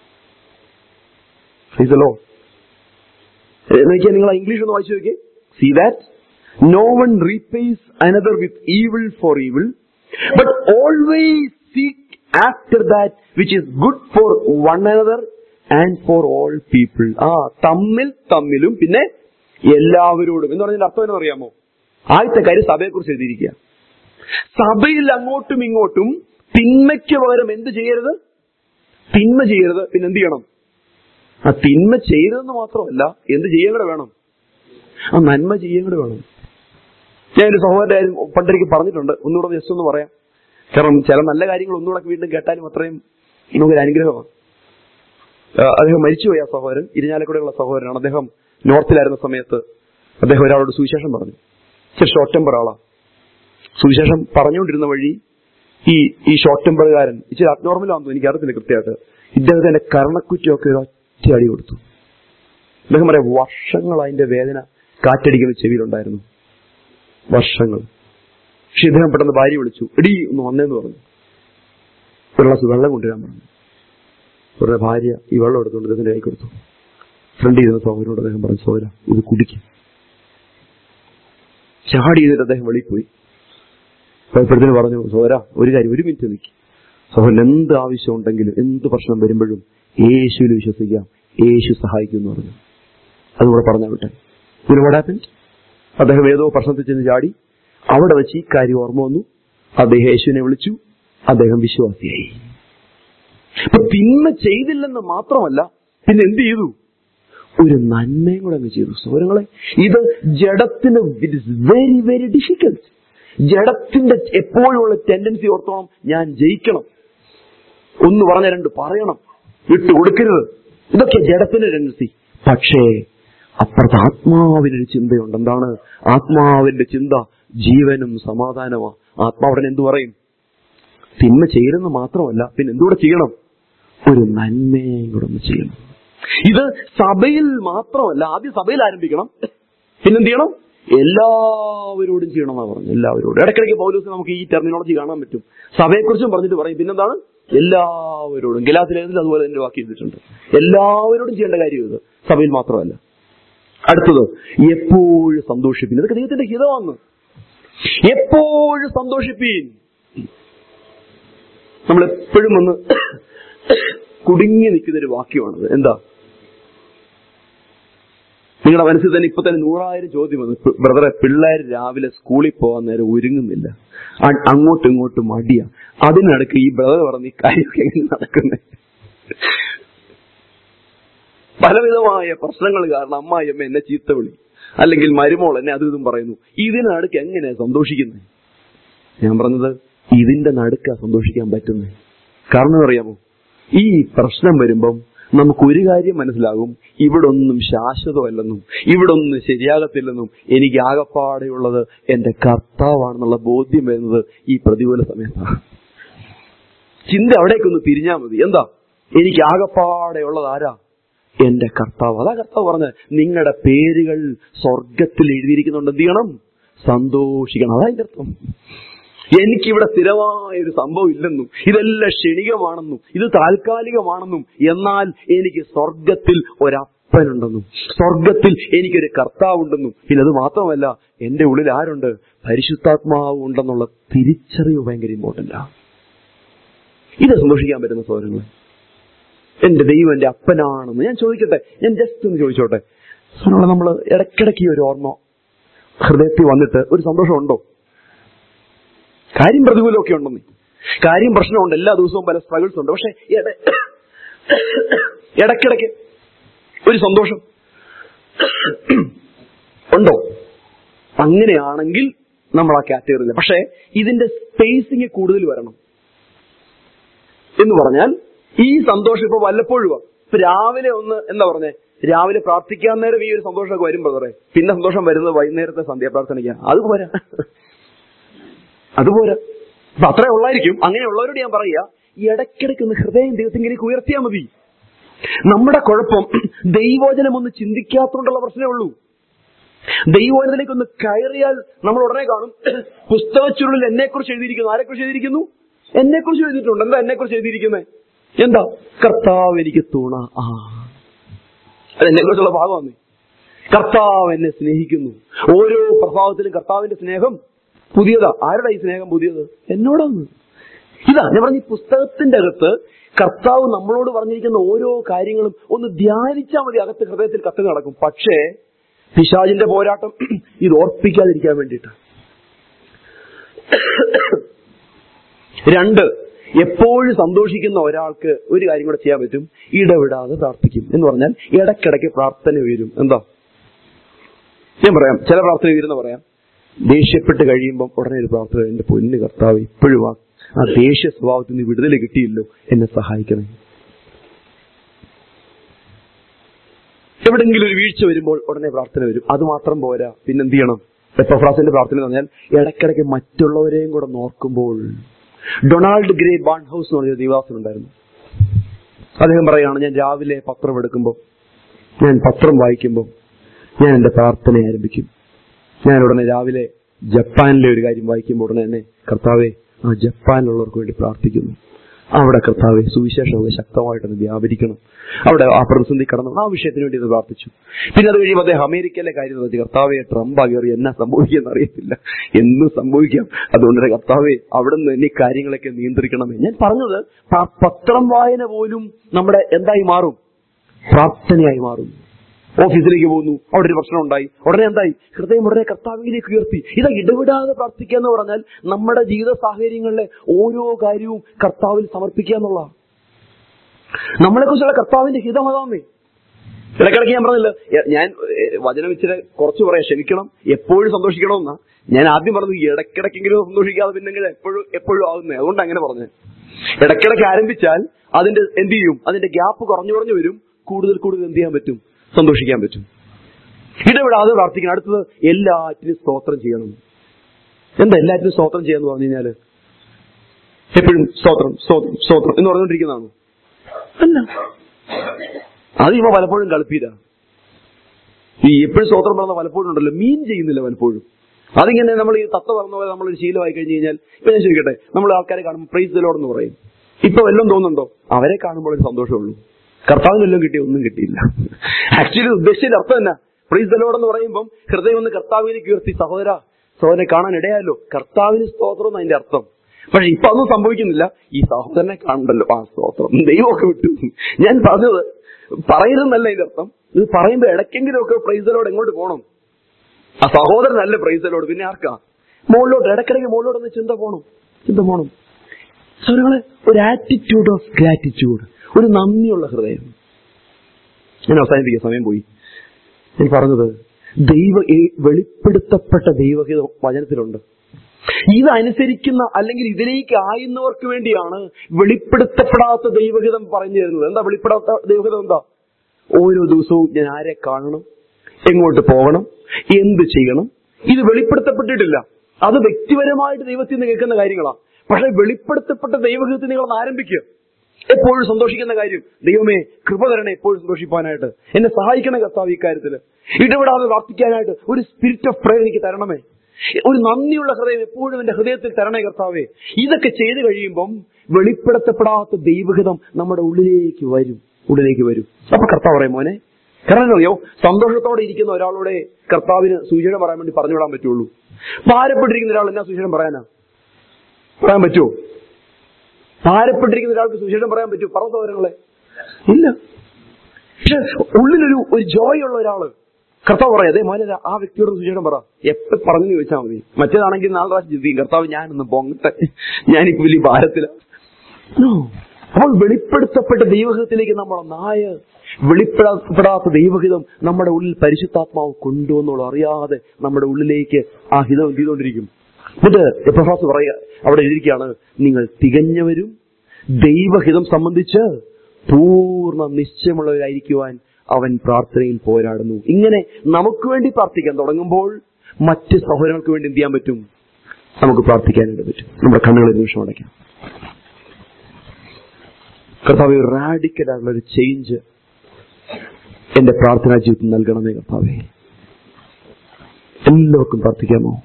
A: ലോ നോക്കിയാൽ നിങ്ങൾ ആ ഇംഗ്ലീഷ് ഒന്ന് വായിച്ചു നോക്കിയേ see that no one repays another with evil for evil but always seek after that which is good for one another and for all people ആ തമ്മിൽ തമ്മിലും പിന്നെ എല്ലാവരോടും എന്ന് പറഞ്ഞാൽ അർത്ഥം എന്ന് അറിയാമോ ആദ്യത്തെ കാര്യം സഭയെക്കുറിച്ച് എഴുതിയിരിക്കുക സഭയിൽ അങ്ങോട്ടും ഇങ്ങോട്ടും തിന്മയ്ക്ക് പകരം എന്ത് ചെയ്യരുത് തിന്മ ചെയ്യരുത് പിന്നെ എന്ത് ചെയ്യണം ആ തിന്മ ചെയ്തതെന്ന് മാത്രമല്ല എന്ത് ചെയ്യാൻ കൂടെ വേണം ആ നന്മ ചെയ്യാൻ കൂടെ വേണം ഞാൻ ഒരു സഹോദരന്റെ കാര്യം പണ്ടെനിക്ക് പറഞ്ഞിട്ടുണ്ട് ഒന്നുകൂടെ ജസ്റ്റ് ഒന്ന് പറയാം കാരണം ചില നല്ല കാര്യങ്ങൾ ഒന്നുകൂടെ വീണ്ടും കേട്ടാലും അത്രയും നമുക്കൊരു അനുഗ്രഹമാണ് ആ, അദ്ദേഹം മരിച്ചുപോയി ആ സഹോദരൻ ഇരിഞ്ഞാലക്കുടയുള്ള സഹോദരനാണ് അദ്ദേഹം നോർത്തിലായിരുന്ന സമയത്ത് അദ്ദേഹം ഒരാളോട് സുവിശേഷം പറഞ്ഞു ഇച്ചിരി ഷോർട്ട് ടെമ്പർ ആളാ സുവിശേഷം പറഞ്ഞുകൊണ്ടിരുന്ന വഴി ഈ ഈ ഷോർട്ട് ടെമ്പറുകാരൻ ഇച്ചിരി അബ്നോർമൽ ആണെന്ന് എനിക്ക് അറിയത്തില്ല കൃത്യമായിട്ട് ഇദ്ദേഹത്തിന്റെ കർണക്കുറ്റിയൊക്കെ ഒരു ഒറ്റ അടി കൊടുത്തു അദ്ദേഹം പറയാം വർഷങ്ങൾ അതിന്റെ വേദന കാറ്റടിക്കുന്ന ചെവിയിലുണ്ടായിരുന്നു വർഷങ്ങൾ പക്ഷെ ഇദ്ദേഹം പെട്ടെന്ന് ഭാര്യ വിളിച്ചു എടി ഒന്ന് വന്നേന്ന് പറഞ്ഞു ഒരു ഗ്ലാസ് വെള്ളം കൊണ്ടുവരാൻ പറഞ്ഞു അവരുടെ ഭാര്യ ഈ വെള്ളം എടുത്തുകൊണ്ട് ഇദ്ദേഹത്തിന്റെ കൈ കൊടുത്തു ഫ്രണ്ട് ഇരുന്ന സഹോദരനോട് അദ്ദേഹം പറഞ്ഞു സഹോദര ഇത് കുടിക്കും ചാടി ചെയ്തിട്ട് അദ്ദേഹം വെളിയിൽ പോയി ഭയപ്പെടുത്തിന് പറഞ്ഞു സഹോദര ഒരു കാര്യം ഒരു മിനിറ്റ് നിൽക്കി സഹോദരൻ എന്ത് ആവശ്യം ഉണ്ടെങ്കിലും എന്ത് പ്രശ്നം വരുമ്പോഴും യേശുവിൽ വിശ്വസിക്കാം യേശു സഹായിക്കും എന്ന് പറഞ്ഞു അതുകൂടെ പറഞ്ഞാൽ വിട്ടെ പിന്നെ what happened? അദ്ദേഹം ഏതോ പ്രശ്നത്തിൽ ചെന്ന് ചാടി അവിടെ വെച്ച് ഈ കാര്യം ഓർമ്മ വന്നു അദ്ദേഹം യേശുവിനെ വിളിച്ചു അദ്ദേഹം വിശ്വാസിയായി അപ്പൊ തിന്മ ചെയ്തില്ലെന്ന് മാത്രമല്ല പിന്നെ എന്ത് ചെയ്തു ഒരു നന്മയും കൂടെ അങ്ങ് ചെയ്തു സൗരങ്ങളെ ഇത് ജഡത്തിന് it is very very difficult ജഡത്തിന്റെ എപ്പോഴുള്ള ടെൻഡൻസി ഓർത്തോണം ഞാൻ ജയിക്കണം ഒന്ന് പറഞ്ഞ രണ്ട് പറയണം വിട്ടു കൊടുക്കരുത് ഇതൊക്കെ ജഡത്തിന്റെ ടെൻഡൻസി പക്ഷേ അപ്പുറത്ത് ആത്മാവിനൊരു ചിന്തയുണ്ട് എന്താണ് ആത്മാവിന്റെ ചിന്ത ജീവനും സമാധാനമാ ആത്മാവുടനെ എന്തു പറയും തിന്മ ചെയ്യലെന്ന് മാത്രമല്ല പിന്നെ എന്തുകൂടെ ചെയ്യണം ഒരു നന്മയും കൂടെ ഒന്ന് ചെയ്യണം ഇത് സഭയിൽ മാത്രമല്ല ആദ്യം സഭയിൽ ആരംഭിക്കണം പിന്നെന്ത് ചെയ്യണം എല്ലാവരോടും ചെയ്യണം എന്നാ പറഞ്ഞു എല്ലാവരോടും ഇടയ്ക്കിടയ്ക്ക് പൗലോസ് നമുക്ക് ഈ ടെർമിനോളജി കാണാൻ പറ്റും സഭയെക്കുറിച്ചും പറഞ്ഞിട്ട് പറയും പിന്നെന്താണ് എല്ലാവരോടും ഗലാത്തിലേതിൽ അതുപോലെ തന്നെ വാക്ക് ചെയ്തിട്ടുണ്ട് എല്ലാവരോടും ചെയ്യേണ്ട കാര്യം ഇത് സഭയിൽ മാത്രമല്ല അടുത്തത് എപ്പോഴും സന്തോഷിപ്പിൻ ഇതൊക്കെ ദൈവത്തിന്റെ ഹിതമാണ് എപ്പോഴും സന്തോഷിപ്പീൻ നമ്മൾ എപ്പോഴും ഒന്ന് കുടുങ്ങി നിൽക്കുന്ന ഒരു വാക്യമാണത് എന്താ നിങ്ങളുടെ മനസ്സിൽ തന്നെ ഇപ്പൊ തന്നെ നൂറായിരം ചോദ്യം വന്നു പ് ബ്രദറെ പിള്ളേർ രാവിലെ സ്കൂളിൽ പോകാൻ നേരം ഒരുങ്ങുന്നില്ല അ- അങ്ങോട്ടും ഇങ്ങോട്ടും മടിയാ അതിനടുക്ക് ഈ ബ്രദർ പറഞ്ഞ ഈ കാര്യമൊക്കെ എങ്ങനെ നടക്കുന്നത് പലവിധമായ പ്രശ്നങ്ങൾ കാരണം അമ്മായിയമ്മ എന്നെ ചീത്ത വിളി അല്ലെങ്കിൽ മരുമോൾ എന്നെ അതും ഇതും പറയുന്നു ഇതിന് നടുക്ക് എങ്ങനെയാ സന്തോഷിക്കുന്നത് ഞാൻ പറഞ്ഞത് ഇതിന്റെ നടുക്കാ സന്തോഷിക്കാൻ പറ്റുന്നത് കാരണം അറിയാമോ ഈ പ്രശ്നം വരുമ്പം നമുക്ക് ഒരു കാര്യം മനസ്സിലാകും ഇവിടെ ഒന്നും ശാശ്വതമല്ലെന്നും ഇവിടെ ഒന്നും ശരിയാകത്തില്ലെന്നും എനിക്ക് ആകപ്പാടെയുള്ളത് എന്റെ കർത്താവാണെന്നുള്ള ബോധ്യം വരുന്നത് ഈ പ്രതികൂല സമയത്താണ് ചിന്ത അവിടേക്കൊന്ന് തിരിഞ്ഞാൽ മതി എന്താ എനിക്ക് ആകപ്പാടെയുള്ളത് ആരാ എന്റെ കർത്താവ് അതാ കർത്താവ് പറഞ്ഞത് നിങ്ങളുടെ പേരുകൾ സ്വർഗത്തിൽ എഴുതിയിരിക്കുന്നുണ്ട് എന്ത് ചെയ്യണം സന്തോഷിക്കണം അതാ അതിന്റെ അർത്ഥം എനിക്കിവിടെ സ്ഥിരമായ ഒരു സംഭവം ഇല്ലെന്നും ഇതെല്ലാം ക്ഷണികമാണെന്നും ഇത് താൽക്കാലികമാണെന്നും എന്നാൽ എനിക്ക് സ്വർഗത്തിൽ ഒരപ്പനുണ്ടെന്നും സ്വർഗത്തിൽ എനിക്കൊരു കർത്താവുണ്ടെന്നും പിന്നെ അത് മാത്രമല്ല എന്റെ ഉള്ളിൽ ആരുണ്ട് പരിശുദ്ധാത്മാവ് ഉണ്ടെന്നുള്ള തിരിച്ചറിവ് ഭയങ്കര ഇമ്പോർട്ടന്റ് ആ ഇത് സന്തോഷിക്കാൻ പറ്റുന്ന സൗരങ്ങൾ എന്റെ ദൈവം എന്റെ അപ്പനാണെന്ന് ഞാൻ ചോദിക്കട്ടെ ഞാൻ ജസ്റ്റ് ഒന്ന് ചോദിച്ചോട്ടെ നമ്മൾ ഇടയ്ക്കിടയ്ക്ക് ഈ ഒരു ഓർമ്മ ഹൃദയത്തിൽ വന്നിട്ട് ഒരു സന്തോഷമുണ്ടോ കാര്യം പ്രതികൂലമൊക്കെ ഉണ്ടെന്ന് കാര്യം പ്രശ്നമുണ്ട് എല്ലാ ദിവസവും പല സ്ട്രഗിൾസ് ഉണ്ട് പക്ഷെ ഇട- ഇടയ്ക്കിടയ്ക്ക് ഒരു സന്തോഷം ഉണ്ടോ അങ്ങനെയാണെങ്കിൽ നമ്മൾ ആ കാറ്റഗറിയില്ല പക്ഷെ ഇതിന്റെ സ്പേസിങ് കൂടുതൽ വരണം എന്ന് പറഞ്ഞാൽ ഈ സന്തോഷം ഇപ്പൊ വല്ലപ്പോഴും ഇപ്പൊ രാവിലെ ഒന്ന് എന്താ പറഞ്ഞേ രാവിലെ പ്രാർത്ഥിക്കാൻ നേരം ഈ ഒരു സന്തോഷമൊക്കെ വരും ബ്രദറെ പിന്നെ സന്തോഷം വരുന്നത് വൈകുന്നേരത്തെ സന്ധ്യാപ്രാർത്ഥനയ്ക്കാ അത് പോരാ അതുപോരാ അപ്പൊ അത്രേ ഉള്ളായിരിക്കും അങ്ങനെയുള്ളവരോട് ഞാൻ പറയുക ഈ ഇടയ്ക്കിടയ്ക്ക് ഒന്ന് ഹൃദയം ദൈവത്തിലേക്ക് ഉയർത്തിയാൽ മതി നമ്മുടെ കുഴപ്പം ദൈവോചനം ഒന്ന് ചിന്തിക്കാത്തോണ്ടുള്ള പ്രശ്നമേ ഉള്ളൂ ദൈവോചനത്തിലേക്ക് ഒന്ന് കയറിയാൽ നമ്മൾ ഉടനെ കാണും പുസ്തക ചുരുളിൽ എന്നെ കുറിച്ച് എഴുതിയിരിക്കുന്നു ആരെ കുറിച്ച് എഴുതിയിരിക്കുന്നു എന്നെ കുറിച്ച് എഴുതിയിട്ടുണ്ട് എന്താ എന്നെ കുറിച്ച് എഴുതിയിരിക്കുന്നത് എന്താ കർത്താവ് എനിക്ക് തൂണ ആ അത് എന്നെ കുറിച്ചുള്ള ഭാഗമാണ് കർത്താവ് എന്നെ സ്നേഹിക്കുന്നു ഓരോ പ്രഭാവത്തിലും കർത്താവിന്റെ സ്നേഹം പുതിയതാ ആരുടെ ഈ സ്നേഹം പുതിയത് എന്നോടാണ് ഇതാ ഞാൻ പറഞ്ഞ ഈ പുസ്തകത്തിന്റെ അകത്ത് കർത്താവ് നമ്മളോട് പറഞ്ഞിരിക്കുന്ന ഓരോ കാര്യങ്ങളും ഒന്ന് ധ്യാനിച്ചാൽ മതി അകത്ത് ഹൃദയത്തിൽ കത്ത് നടക്കും പക്ഷേ പിശാജിന്റെ പോരാട്ടം ഇത് ഓർപ്പിക്കാതിരിക്കാൻ വേണ്ടിയിട്ട് രണ്ട് എപ്പോഴും സന്തോഷിക്കുന്ന ഒരാൾക്ക് ഒരു കാര്യം കൂടെ ചെയ്യാൻ പറ്റും ഇടവിടാതെ പ്രാർത്ഥിക്കും എന്ന് പറഞ്ഞാൽ ഇടയ്ക്കിടയ്ക്ക് പ്രാർത്ഥന ഉയരും എന്താ ഞാൻ പറയാം ചില പ്രാർത്ഥന ഉയരുന്ന പറയാം ദേഷ്യപ്പെട്ട് കഴിയുമ്പോൾ ഉടനെ ഒരു പ്രാർത്ഥന എന്റെ പൊന്ന് കർത്താവ് ഇപ്പോഴും ആ ആ ദേഷ്യ സ്വഭാവത്തിൽ നിന്ന് വിടുതൽ കിട്ടിയില്ലോ എന്നെ സഹായിക്കണേ എവിടെങ്കിലും ഒരു വീഴ്ച വരുമ്പോൾ ഉടനെ പ്രാർത്ഥന വരും അത് മാത്രം പോരാ പിന്നെന്ത് ചെയ്യണം എപ്പഫ്രാസിന്റെ പ്രാർത്ഥന എന്ന് പറഞ്ഞാൽ ഇടയ്ക്കിടയ്ക്ക് മറ്റുള്ളവരെയും കൂടെ നോക്കുമ്പോൾ ഡൊണാൾഡ് ഗ്രേ ബാൺ ഹൗസ് എന്ന് പറഞ്ഞ ദിവാസൻ ഉണ്ടായിരുന്നു അദ്ദേഹം പറയുകയാണ് ഞാൻ രാവിലെ പത്രം എടുക്കുമ്പോൾ ഞാൻ പത്രം വായിക്കുമ്പോൾ ഞാൻ എന്റെ പ്രാർത്ഥന ആരംഭിക്കും ഞാൻ ഉടനെ രാവിലെ ജപ്പാനിലെ ഒരു കാര്യം വായിക്കുമ്പോൾ ഉടനെ തന്നെ കർത്താവെ ആ ജപ്പാനിലുള്ളവർക്ക് വേണ്ടി പ്രാർത്ഥിക്കുന്നു അവിടെ കർത്താവെ സുവിശേഷമൊക്കെ ശക്തമായിട്ടൊന്ന് വ്യാപരിക്കണം അവിടെ ആ പ്രതിസന്ധി കടന്നു ആ വിഷയത്തിന് വേണ്ടി ഒന്ന് പ്രാർത്ഥിച്ചു പിന്നെ അത് കഴിയുമ്പോൾ അദ്ദേഹം അമേരിക്കയിലെ കാര്യം നോക്കി കർത്താവെ ട്രംപ് കയറി എന്നാ സംഭവിക്കുമെന്ന് അറിയത്തില്ല എന്തും സംഭവിക്കാം അതുകൊണ്ട് തന്നെ കർത്താവെ അവിടെ നിന്ന് ഇനി കാര്യങ്ങളൊക്കെ നിയന്ത്രിക്കണമേ ഞാൻ പറഞ്ഞത് പ- പത്രം വായന പോലും നമ്മുടെ എന്തായി മാറും പ്രാർത്ഥനയായി മാറും ഓഫീസിലേക്ക് പോകുന്നു അവിടെ ഒരു പ്രശ്നം ഉണ്ടായി ഉടനെ എന്തായി ഹൃദയം ഉടനെ കർത്താവിലേക്ക് ഉയർത്തി ഇതാ ഇടവിടാതെ പ്രാർത്ഥിക്കുക എന്ന് പറഞ്ഞാൽ നമ്മുടെ ജീവിത സാഹചര്യങ്ങളിലെ ഓരോ കാര്യവും കർത്താവിൽ സമർപ്പിക്കുക എന്നുള്ള നമ്മളെ കുറിച്ചുള്ള കർത്താവിന്റെ ഹിതം അതാന്നേ ഇടയ്ക്കിടയ്ക്ക് ഞാൻ പറഞ്ഞില്ല എ- ഞാൻ എ, വചനം ഇച്ചിരി കുറച്ച് പറയാം ക്ഷമിക്കണം എപ്പോഴും സന്തോഷിക്കണമെന്നാ ഞാൻ ആദ്യം പറഞ്ഞത് ഇടയ്ക്കിടയ്ക്കെങ്കിലും സന്തോഷിക്കാതെ പിന്നെ എപ്പോഴും എപ്പോഴും ആകുന്നേ അതുകൊണ്ട് അങ്ങനെ പറഞ്ഞു ഇടയ്ക്കിടയ്ക്ക് ആരംഭിച്ചാൽ അതിന്റെ എന്ത് ചെയ്യും അതിന്റെ ഗ്യാപ്പ് കുറഞ്ഞു കുറഞ്ഞു വരും കൂടുതൽ കൂടുതൽ എന്ത് ചെയ്യാൻ പറ്റും സന്തോഷിക്കാൻ പറ്റും ഇടപെടാതെ പ്രാർത്ഥിക്കണം അടുത്തത് എല്ലാറ്റിനും സ്തോത്രം ചെയ്യണം എന്താ എല്ലാറ്റിനും സ്തോത്രം ചെയ്യാന്ന് പറഞ്ഞു കഴിഞ്ഞാല് എപ്പോഴും സ്തോത്രം സ്തോത്രം സ്തോത്രം എന്ന് പറഞ്ഞുകൊണ്ടിരിക്കുന്നതാണോ അല്ല അത് ഇവ പലപ്പോഴും കളിപ്പീര ഈ എപ്പോഴും സ്തോത്രം പറഞ്ഞ പലപ്പോഴും ഉണ്ടല്ലോ മീൻ ചെയ്യുന്നില്ല പലപ്പോഴും അതിങ്ങനെ നമ്മൾ ഈ തത്ത പറഞ്ഞ പോലെ നമ്മളൊരു ശീലമായി കഴിഞ്ഞു കഴിഞ്ഞാൽ ഇപ്പൊ ഞാൻ ചോദിക്കട്ടെ നമ്മൾ ആൾക്കാരെ കാണുമ്പോൾ പ്രൈസ് ദലോടെന്ന് പറയും ഇപ്പൊ വല്ലതും തോന്നുന്നുണ്ടോ അവരെ കാണുമ്പോൾ ഒരു സന്തോഷമുള്ളൂ കർത്താവിന് വല്ലതും കിട്ടിയ ഒന്നും കിട്ടിയില്ല ആക്ച്വലി ഉദ്ദേശിച്ച അർത്ഥം എന്നാ പ്രൈസ് ദലോടെന്ന് പറയുമ്പം ഹൃദയം ഒന്ന് കർത്താവിലേക്ക് ഉയർത്തി സഹോദര സഹോദരനെ കാണാൻ ഇടയായല്ലോ കർത്താവിന് സ്തോത്രം എന്ന് അതിന്റെ അർത്ഥം പക്ഷെ ഇപ്പൊ ഒന്നും സംഭവിക്കുന്നില്ല ഈ സഹോദരനെ കാണണ്ടല്ലോ ആ സ്തോത്രം ദൈവമൊക്കെ വിട്ടു ഞാൻ പറഞ്ഞത് പറയരുതെന്നല്ല അതിന്റെ അർത്ഥം ഇത് പറയുമ്പോ ഇടയ്ക്കെങ്കിലും ഒക്കെ പ്രൈസലോട് എങ്ങോട്ട് പോകണം ആ സഹോദരനല്ല പ്രൈസലോട് പിന്നെ ആർക്കാ മുകളിലോട്ട് ഇടയ്ക്കിടയ്ക്ക് മുകളിലോട്ട് ഒന്ന് ചിന്ത പോണം ചിന്ത പോണം സൗരങ്ങളെ ഒരു ആറ്റിറ്റ്യൂഡ് ഓഫ് ഗ്രാറ്റിറ്റ്യൂഡ് ഒരു നന്ദിയുള്ള ഹൃദയം ഞാൻ അവസാനിപ്പിക്കുക സമയം പോയി ഞാൻ പറഞ്ഞത് ദൈവ ഈ വെളിപ്പെടുത്തപ്പെട്ട ദൈവഹിതം വചനത്തിലുണ്ട് ഇതനുസരിക്കുന്ന അല്ലെങ്കിൽ ഇതിലേക്ക് ആയുന്നവർക്ക് വേണ്ടിയാണ് വെളിപ്പെടുത്തപ്പെടാത്ത ദൈവഹിതം പറഞ്ഞു തരുന്നത് എന്താ വെളിപ്പെടാത്ത ദൈവഹിതം എന്താ ഓരോ ദിവസവും ഞാൻ ആരെ കാണണം എങ്ങോട്ട് പോകണം എന്ത് ചെയ്യണം ഇത് വെളിപ്പെടുത്തപ്പെട്ടിട്ടില്ല അത് വ്യക്തിപരമായിട്ട് ദൈവത്തിൽ നിന്ന് കേൾക്കുന്ന കാര്യങ്ങളാണ് പക്ഷെ വെളിപ്പെടുത്തപ്പെട്ട ദൈവഹിതത്തിൽ നിങ്ങൾ ആരംഭിക്കുക എപ്പോഴും സന്തോഷിക്കുന്ന കാര്യം ദൈവമേ കൃപ തരണേ എപ്പോഴും സന്തോഷിപ്പാനായിട്ട് എന്നെ സഹായിക്കണേ കർത്താവ് ഈ കാര്യത്തിൽ ഇടപെടാതെ പ്രാർത്ഥിക്കാനായിട്ട് ഒരു സ്പിരിറ്റ് ഓഫ് പ്രയർ എനിക്ക് തരണമേ ഒരു നന്ദിയുള്ള ഹൃദയം എപ്പോഴും എന്റെ ഹൃദയത്തിൽ തരണേ കർത്താവേ ഇതൊക്കെ ചെയ്തു കഴിയുമ്പം വെളിപ്പെടുത്തപ്പെടാത്ത ദൈവഹിതം നമ്മുടെ ഉള്ളിലേക്ക് വരും ഉള്ളിലേക്ക് വരും അപ്പൊ കർത്താവ് പറയും മോനെ കാരണം അറിയോ സന്തോഷത്തോടെ ഇരിക്കുന്ന ഒരാളോടെ കർത്താവിന് സൂചന പറയാൻ വേണ്ടി പറഞ്ഞു വിടാൻ പറ്റുള്ളൂ ഭാരപ്പെട്ടിരിക്കുന്ന ഒരാൾ എന്നാ സൂചന പറയാനാ പറയാൻ പറ്റുമോ ഭാരപ്പെട്ടിരിക്കുന്ന ഒരാൾക്ക് സുവിശേഷം പറയാൻ പറ്റുമോ പറ സഹോദരങ്ങളെ ഇല്ല പക്ഷെ ഉള്ളിലൊരു ഒരു ജോയ് ഉള്ള ഒരാള് കർത്താവ് പറയാം അതേ മോനെ ദാ ആ വ്യക്തിയോട് സുവിശേഷം പറ എപ്പോ പറഞ്ഞു ചോദിച്ചാൽ മതി മറ്റേതാണെങ്കിൽ നാല് പ്രാവശ്യം ചിന്തിക്കും കർത്താവ് ഞാനൊന്ന് പൊങ്ങട്ടെ ഞാനിപ്പോ വലിയ ഭാരത്തില അപ്പോൾ വെളിപ്പെടുത്തപ്പെട്ട ദൈവഹിതത്തിലേക്ക് നമ്മൾ നായ വെളിപ്പെടാത്ത ദൈവഹിതം നമ്മുടെ ഉള്ളിൽ പരിശുദ്ധാത്മാവ് കൊണ്ടുവന്നുള്ള അറിയാതെ നമ്മുടെ ഉള്ളിലേക്ക് ആ ഹിതം എന്ത് ചെയ്തുകൊണ്ടിരിക്കും എന്നിട്ട് എപ്പഫാസ് പറയുക അവിടെ എഴുതിയിരിക്കുകയാണ് നിങ്ങൾ തികഞ്ഞവരും ദൈവഹിതം സംബന്ധിച്ച് പൂർണ്ണ നിശ്ചയമുള്ളവരായിരിക്കുവാൻ അവൻ പ്രാർത്ഥനയിൽ പോരാടുന്നു ഇങ്ങനെ നമുക്ക് വേണ്ടി പ്രാർത്ഥിക്കാൻ തുടങ്ങുമ്പോൾ മറ്റ് സഹോദരങ്ങൾക്ക് വേണ്ടി എന്ത് ചെയ്യാൻ പറ്റും നമുക്ക് പ്രാർത്ഥിക്കാനായിട്ട് പറ്റും നമ്മുടെ കണ്ണുകളെ നിമിഷം അടയ്ക്കാം കർത്താവ് റാഡിക്കൽ ആയിട്ടുള്ള ഒരു ചേഞ്ച് എന്റെ പ്രാർത്ഥനാ ജീവിതത്തിൽ നൽകണമേ കർത്താവേ എല്ലാവർക്കും പ്രാർത്ഥിക്കാമോ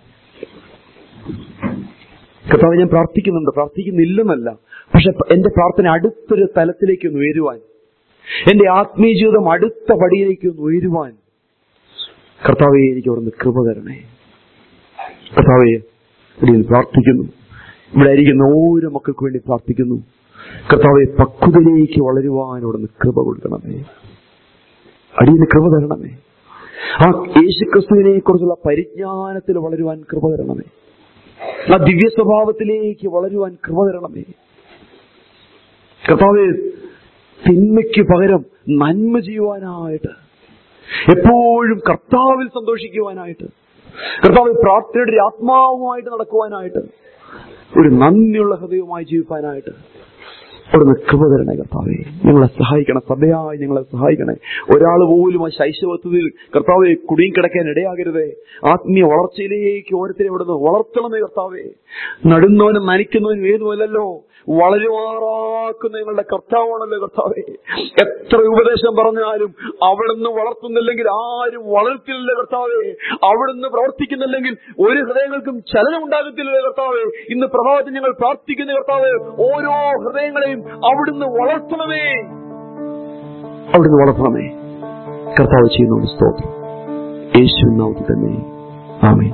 A: കർത്താവ് ഞാൻ പ്രാർത്ഥിക്കുന്നുണ്ട് പ്രാർത്ഥിക്കുന്നില്ലെന്നല്ല പക്ഷെ എന്റെ പ്രാർത്ഥന അടുത്തൊരു തലത്തിലേക്ക് ഒന്ന് ഉയരുവാൻ എന്റെ ആത്മീയ ജീവിതം അടുത്ത പടിയിലേക്ക് ഒന്ന് ഉയരുവാൻ കർത്താവെ എനിക്ക് അവിടുന്ന് കൃപ തരണേ കർത്താവെ ഇവിടെ പ്രാർത്ഥിക്കുന്നു ഇവിടെ ആയിരിക്കുന്ന ഓരോ മക്കൾക്ക് വേണ്ടി പ്രാർത്ഥിക്കുന്നു കർത്താവെ പക്വതയിലേക്ക് വളരുവാൻ അവിടുന്ന് കൃപ കൊടുക്കണമേ അടിയന് കൃപ തരണമേ ആ യേശുക്രിസ്തുവിനെ കുറിച്ചുള്ള പരിജ്ഞാനത്തിൽ വളരുവാൻ കൃപ തരണമേ ആ ദിവ്യ സ്വഭാവത്തിലേക്ക് വളരുവാൻ കൃപ തരണമേ കർത്താവ് തിന്മയ്ക്ക് പകരം നന്മ ചെയ്യുവാനായിട്ട് എപ്പോഴും കർത്താവിൽ സന്തോഷിക്കുവാനായിട്ട് കർത്താവ് പ്രാർത്ഥനയുടെ ഒരു ആത്മാവുമായിട്ട് നടക്കുവാനായിട്ട് ഒരു നന്ദിയുള്ള ഹൃദയവുമായി ജീവിക്കാനായിട്ട് അവിടുന്ന് കൃപ തരണേ കർത്താവെ ഞങ്ങളെ സഹായിക്കണം സഭയായി ഞങ്ങളെ സഹായിക്കണേ ഒരാൾ പോലും ആ ശൈശവത്വത്തിൽ കർത്താവെ കുടിയും കിടക്കാൻ ഇടയാകരുതേ ആത്മീയ വളർച്ചയിലേക്ക് ഓരോരുത്തരെ ഇവിടുന്ന് വളർത്തണമേ കർത്താവെ നടുന്നവനും നനയ്ക്കുന്നവനും ഏതുമല്ലല്ലോ വളരുമാറാക്കുന്ന ഞങ്ങളുടെ കർത്താവാണല്ലോ കർത്താവെ എത്ര ഉപദേശം പറഞ്ഞാലും അവിടുന്ന് വളർത്തുന്നില്ലെങ്കിൽ ആരും വളർത്തില്ല കർത്താവെ അവിടുന്ന് പ്രവർത്തിക്കുന്നില്ലെങ്കിൽ ഒരു ഹൃദയങ്ങൾക്കും ചലനം ഉണ്ടാകത്തില്ലല്ലോ കർത്താവെ ഇന്ന് പ്രഭാതത്തിൽ ഞങ്ങൾ പ്രാർത്ഥിക്കുന്ന കർത്താവെ ഓരോ ഹൃദയങ്ങളെയും അവിടുന്ന് വളർത്തണമേ അവിടുന്ന് വളർത്തണമേ കർത്താവ് ചെയ്യുന്നുണ്ട് സ്തോത്രം യേശു നാമത്തിൽ തന്നെ ആമേ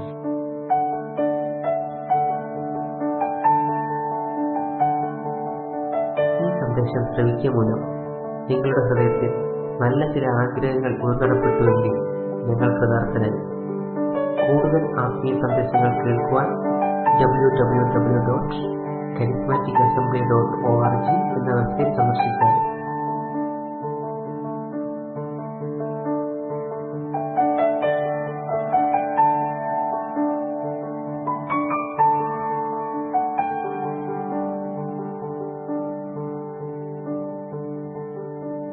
C: ഈ സന്ദേശം ശ്രവിക്കുക മൂലം നിങ്ങളുടെ ഹൃദയത്തിൽ നല്ല ചില ആഗ്രഹങ്ങൾ ഉൾക്കടപ്പെട്ടുവെങ്കിൽ ഞങ്ങൾ കൃതാർത്ഥനായി കൂടുതൽ ആത്മീയ സന്ദേശങ്ങൾ കേൾക്കുവാൻ W W W dot charismatic assembly dot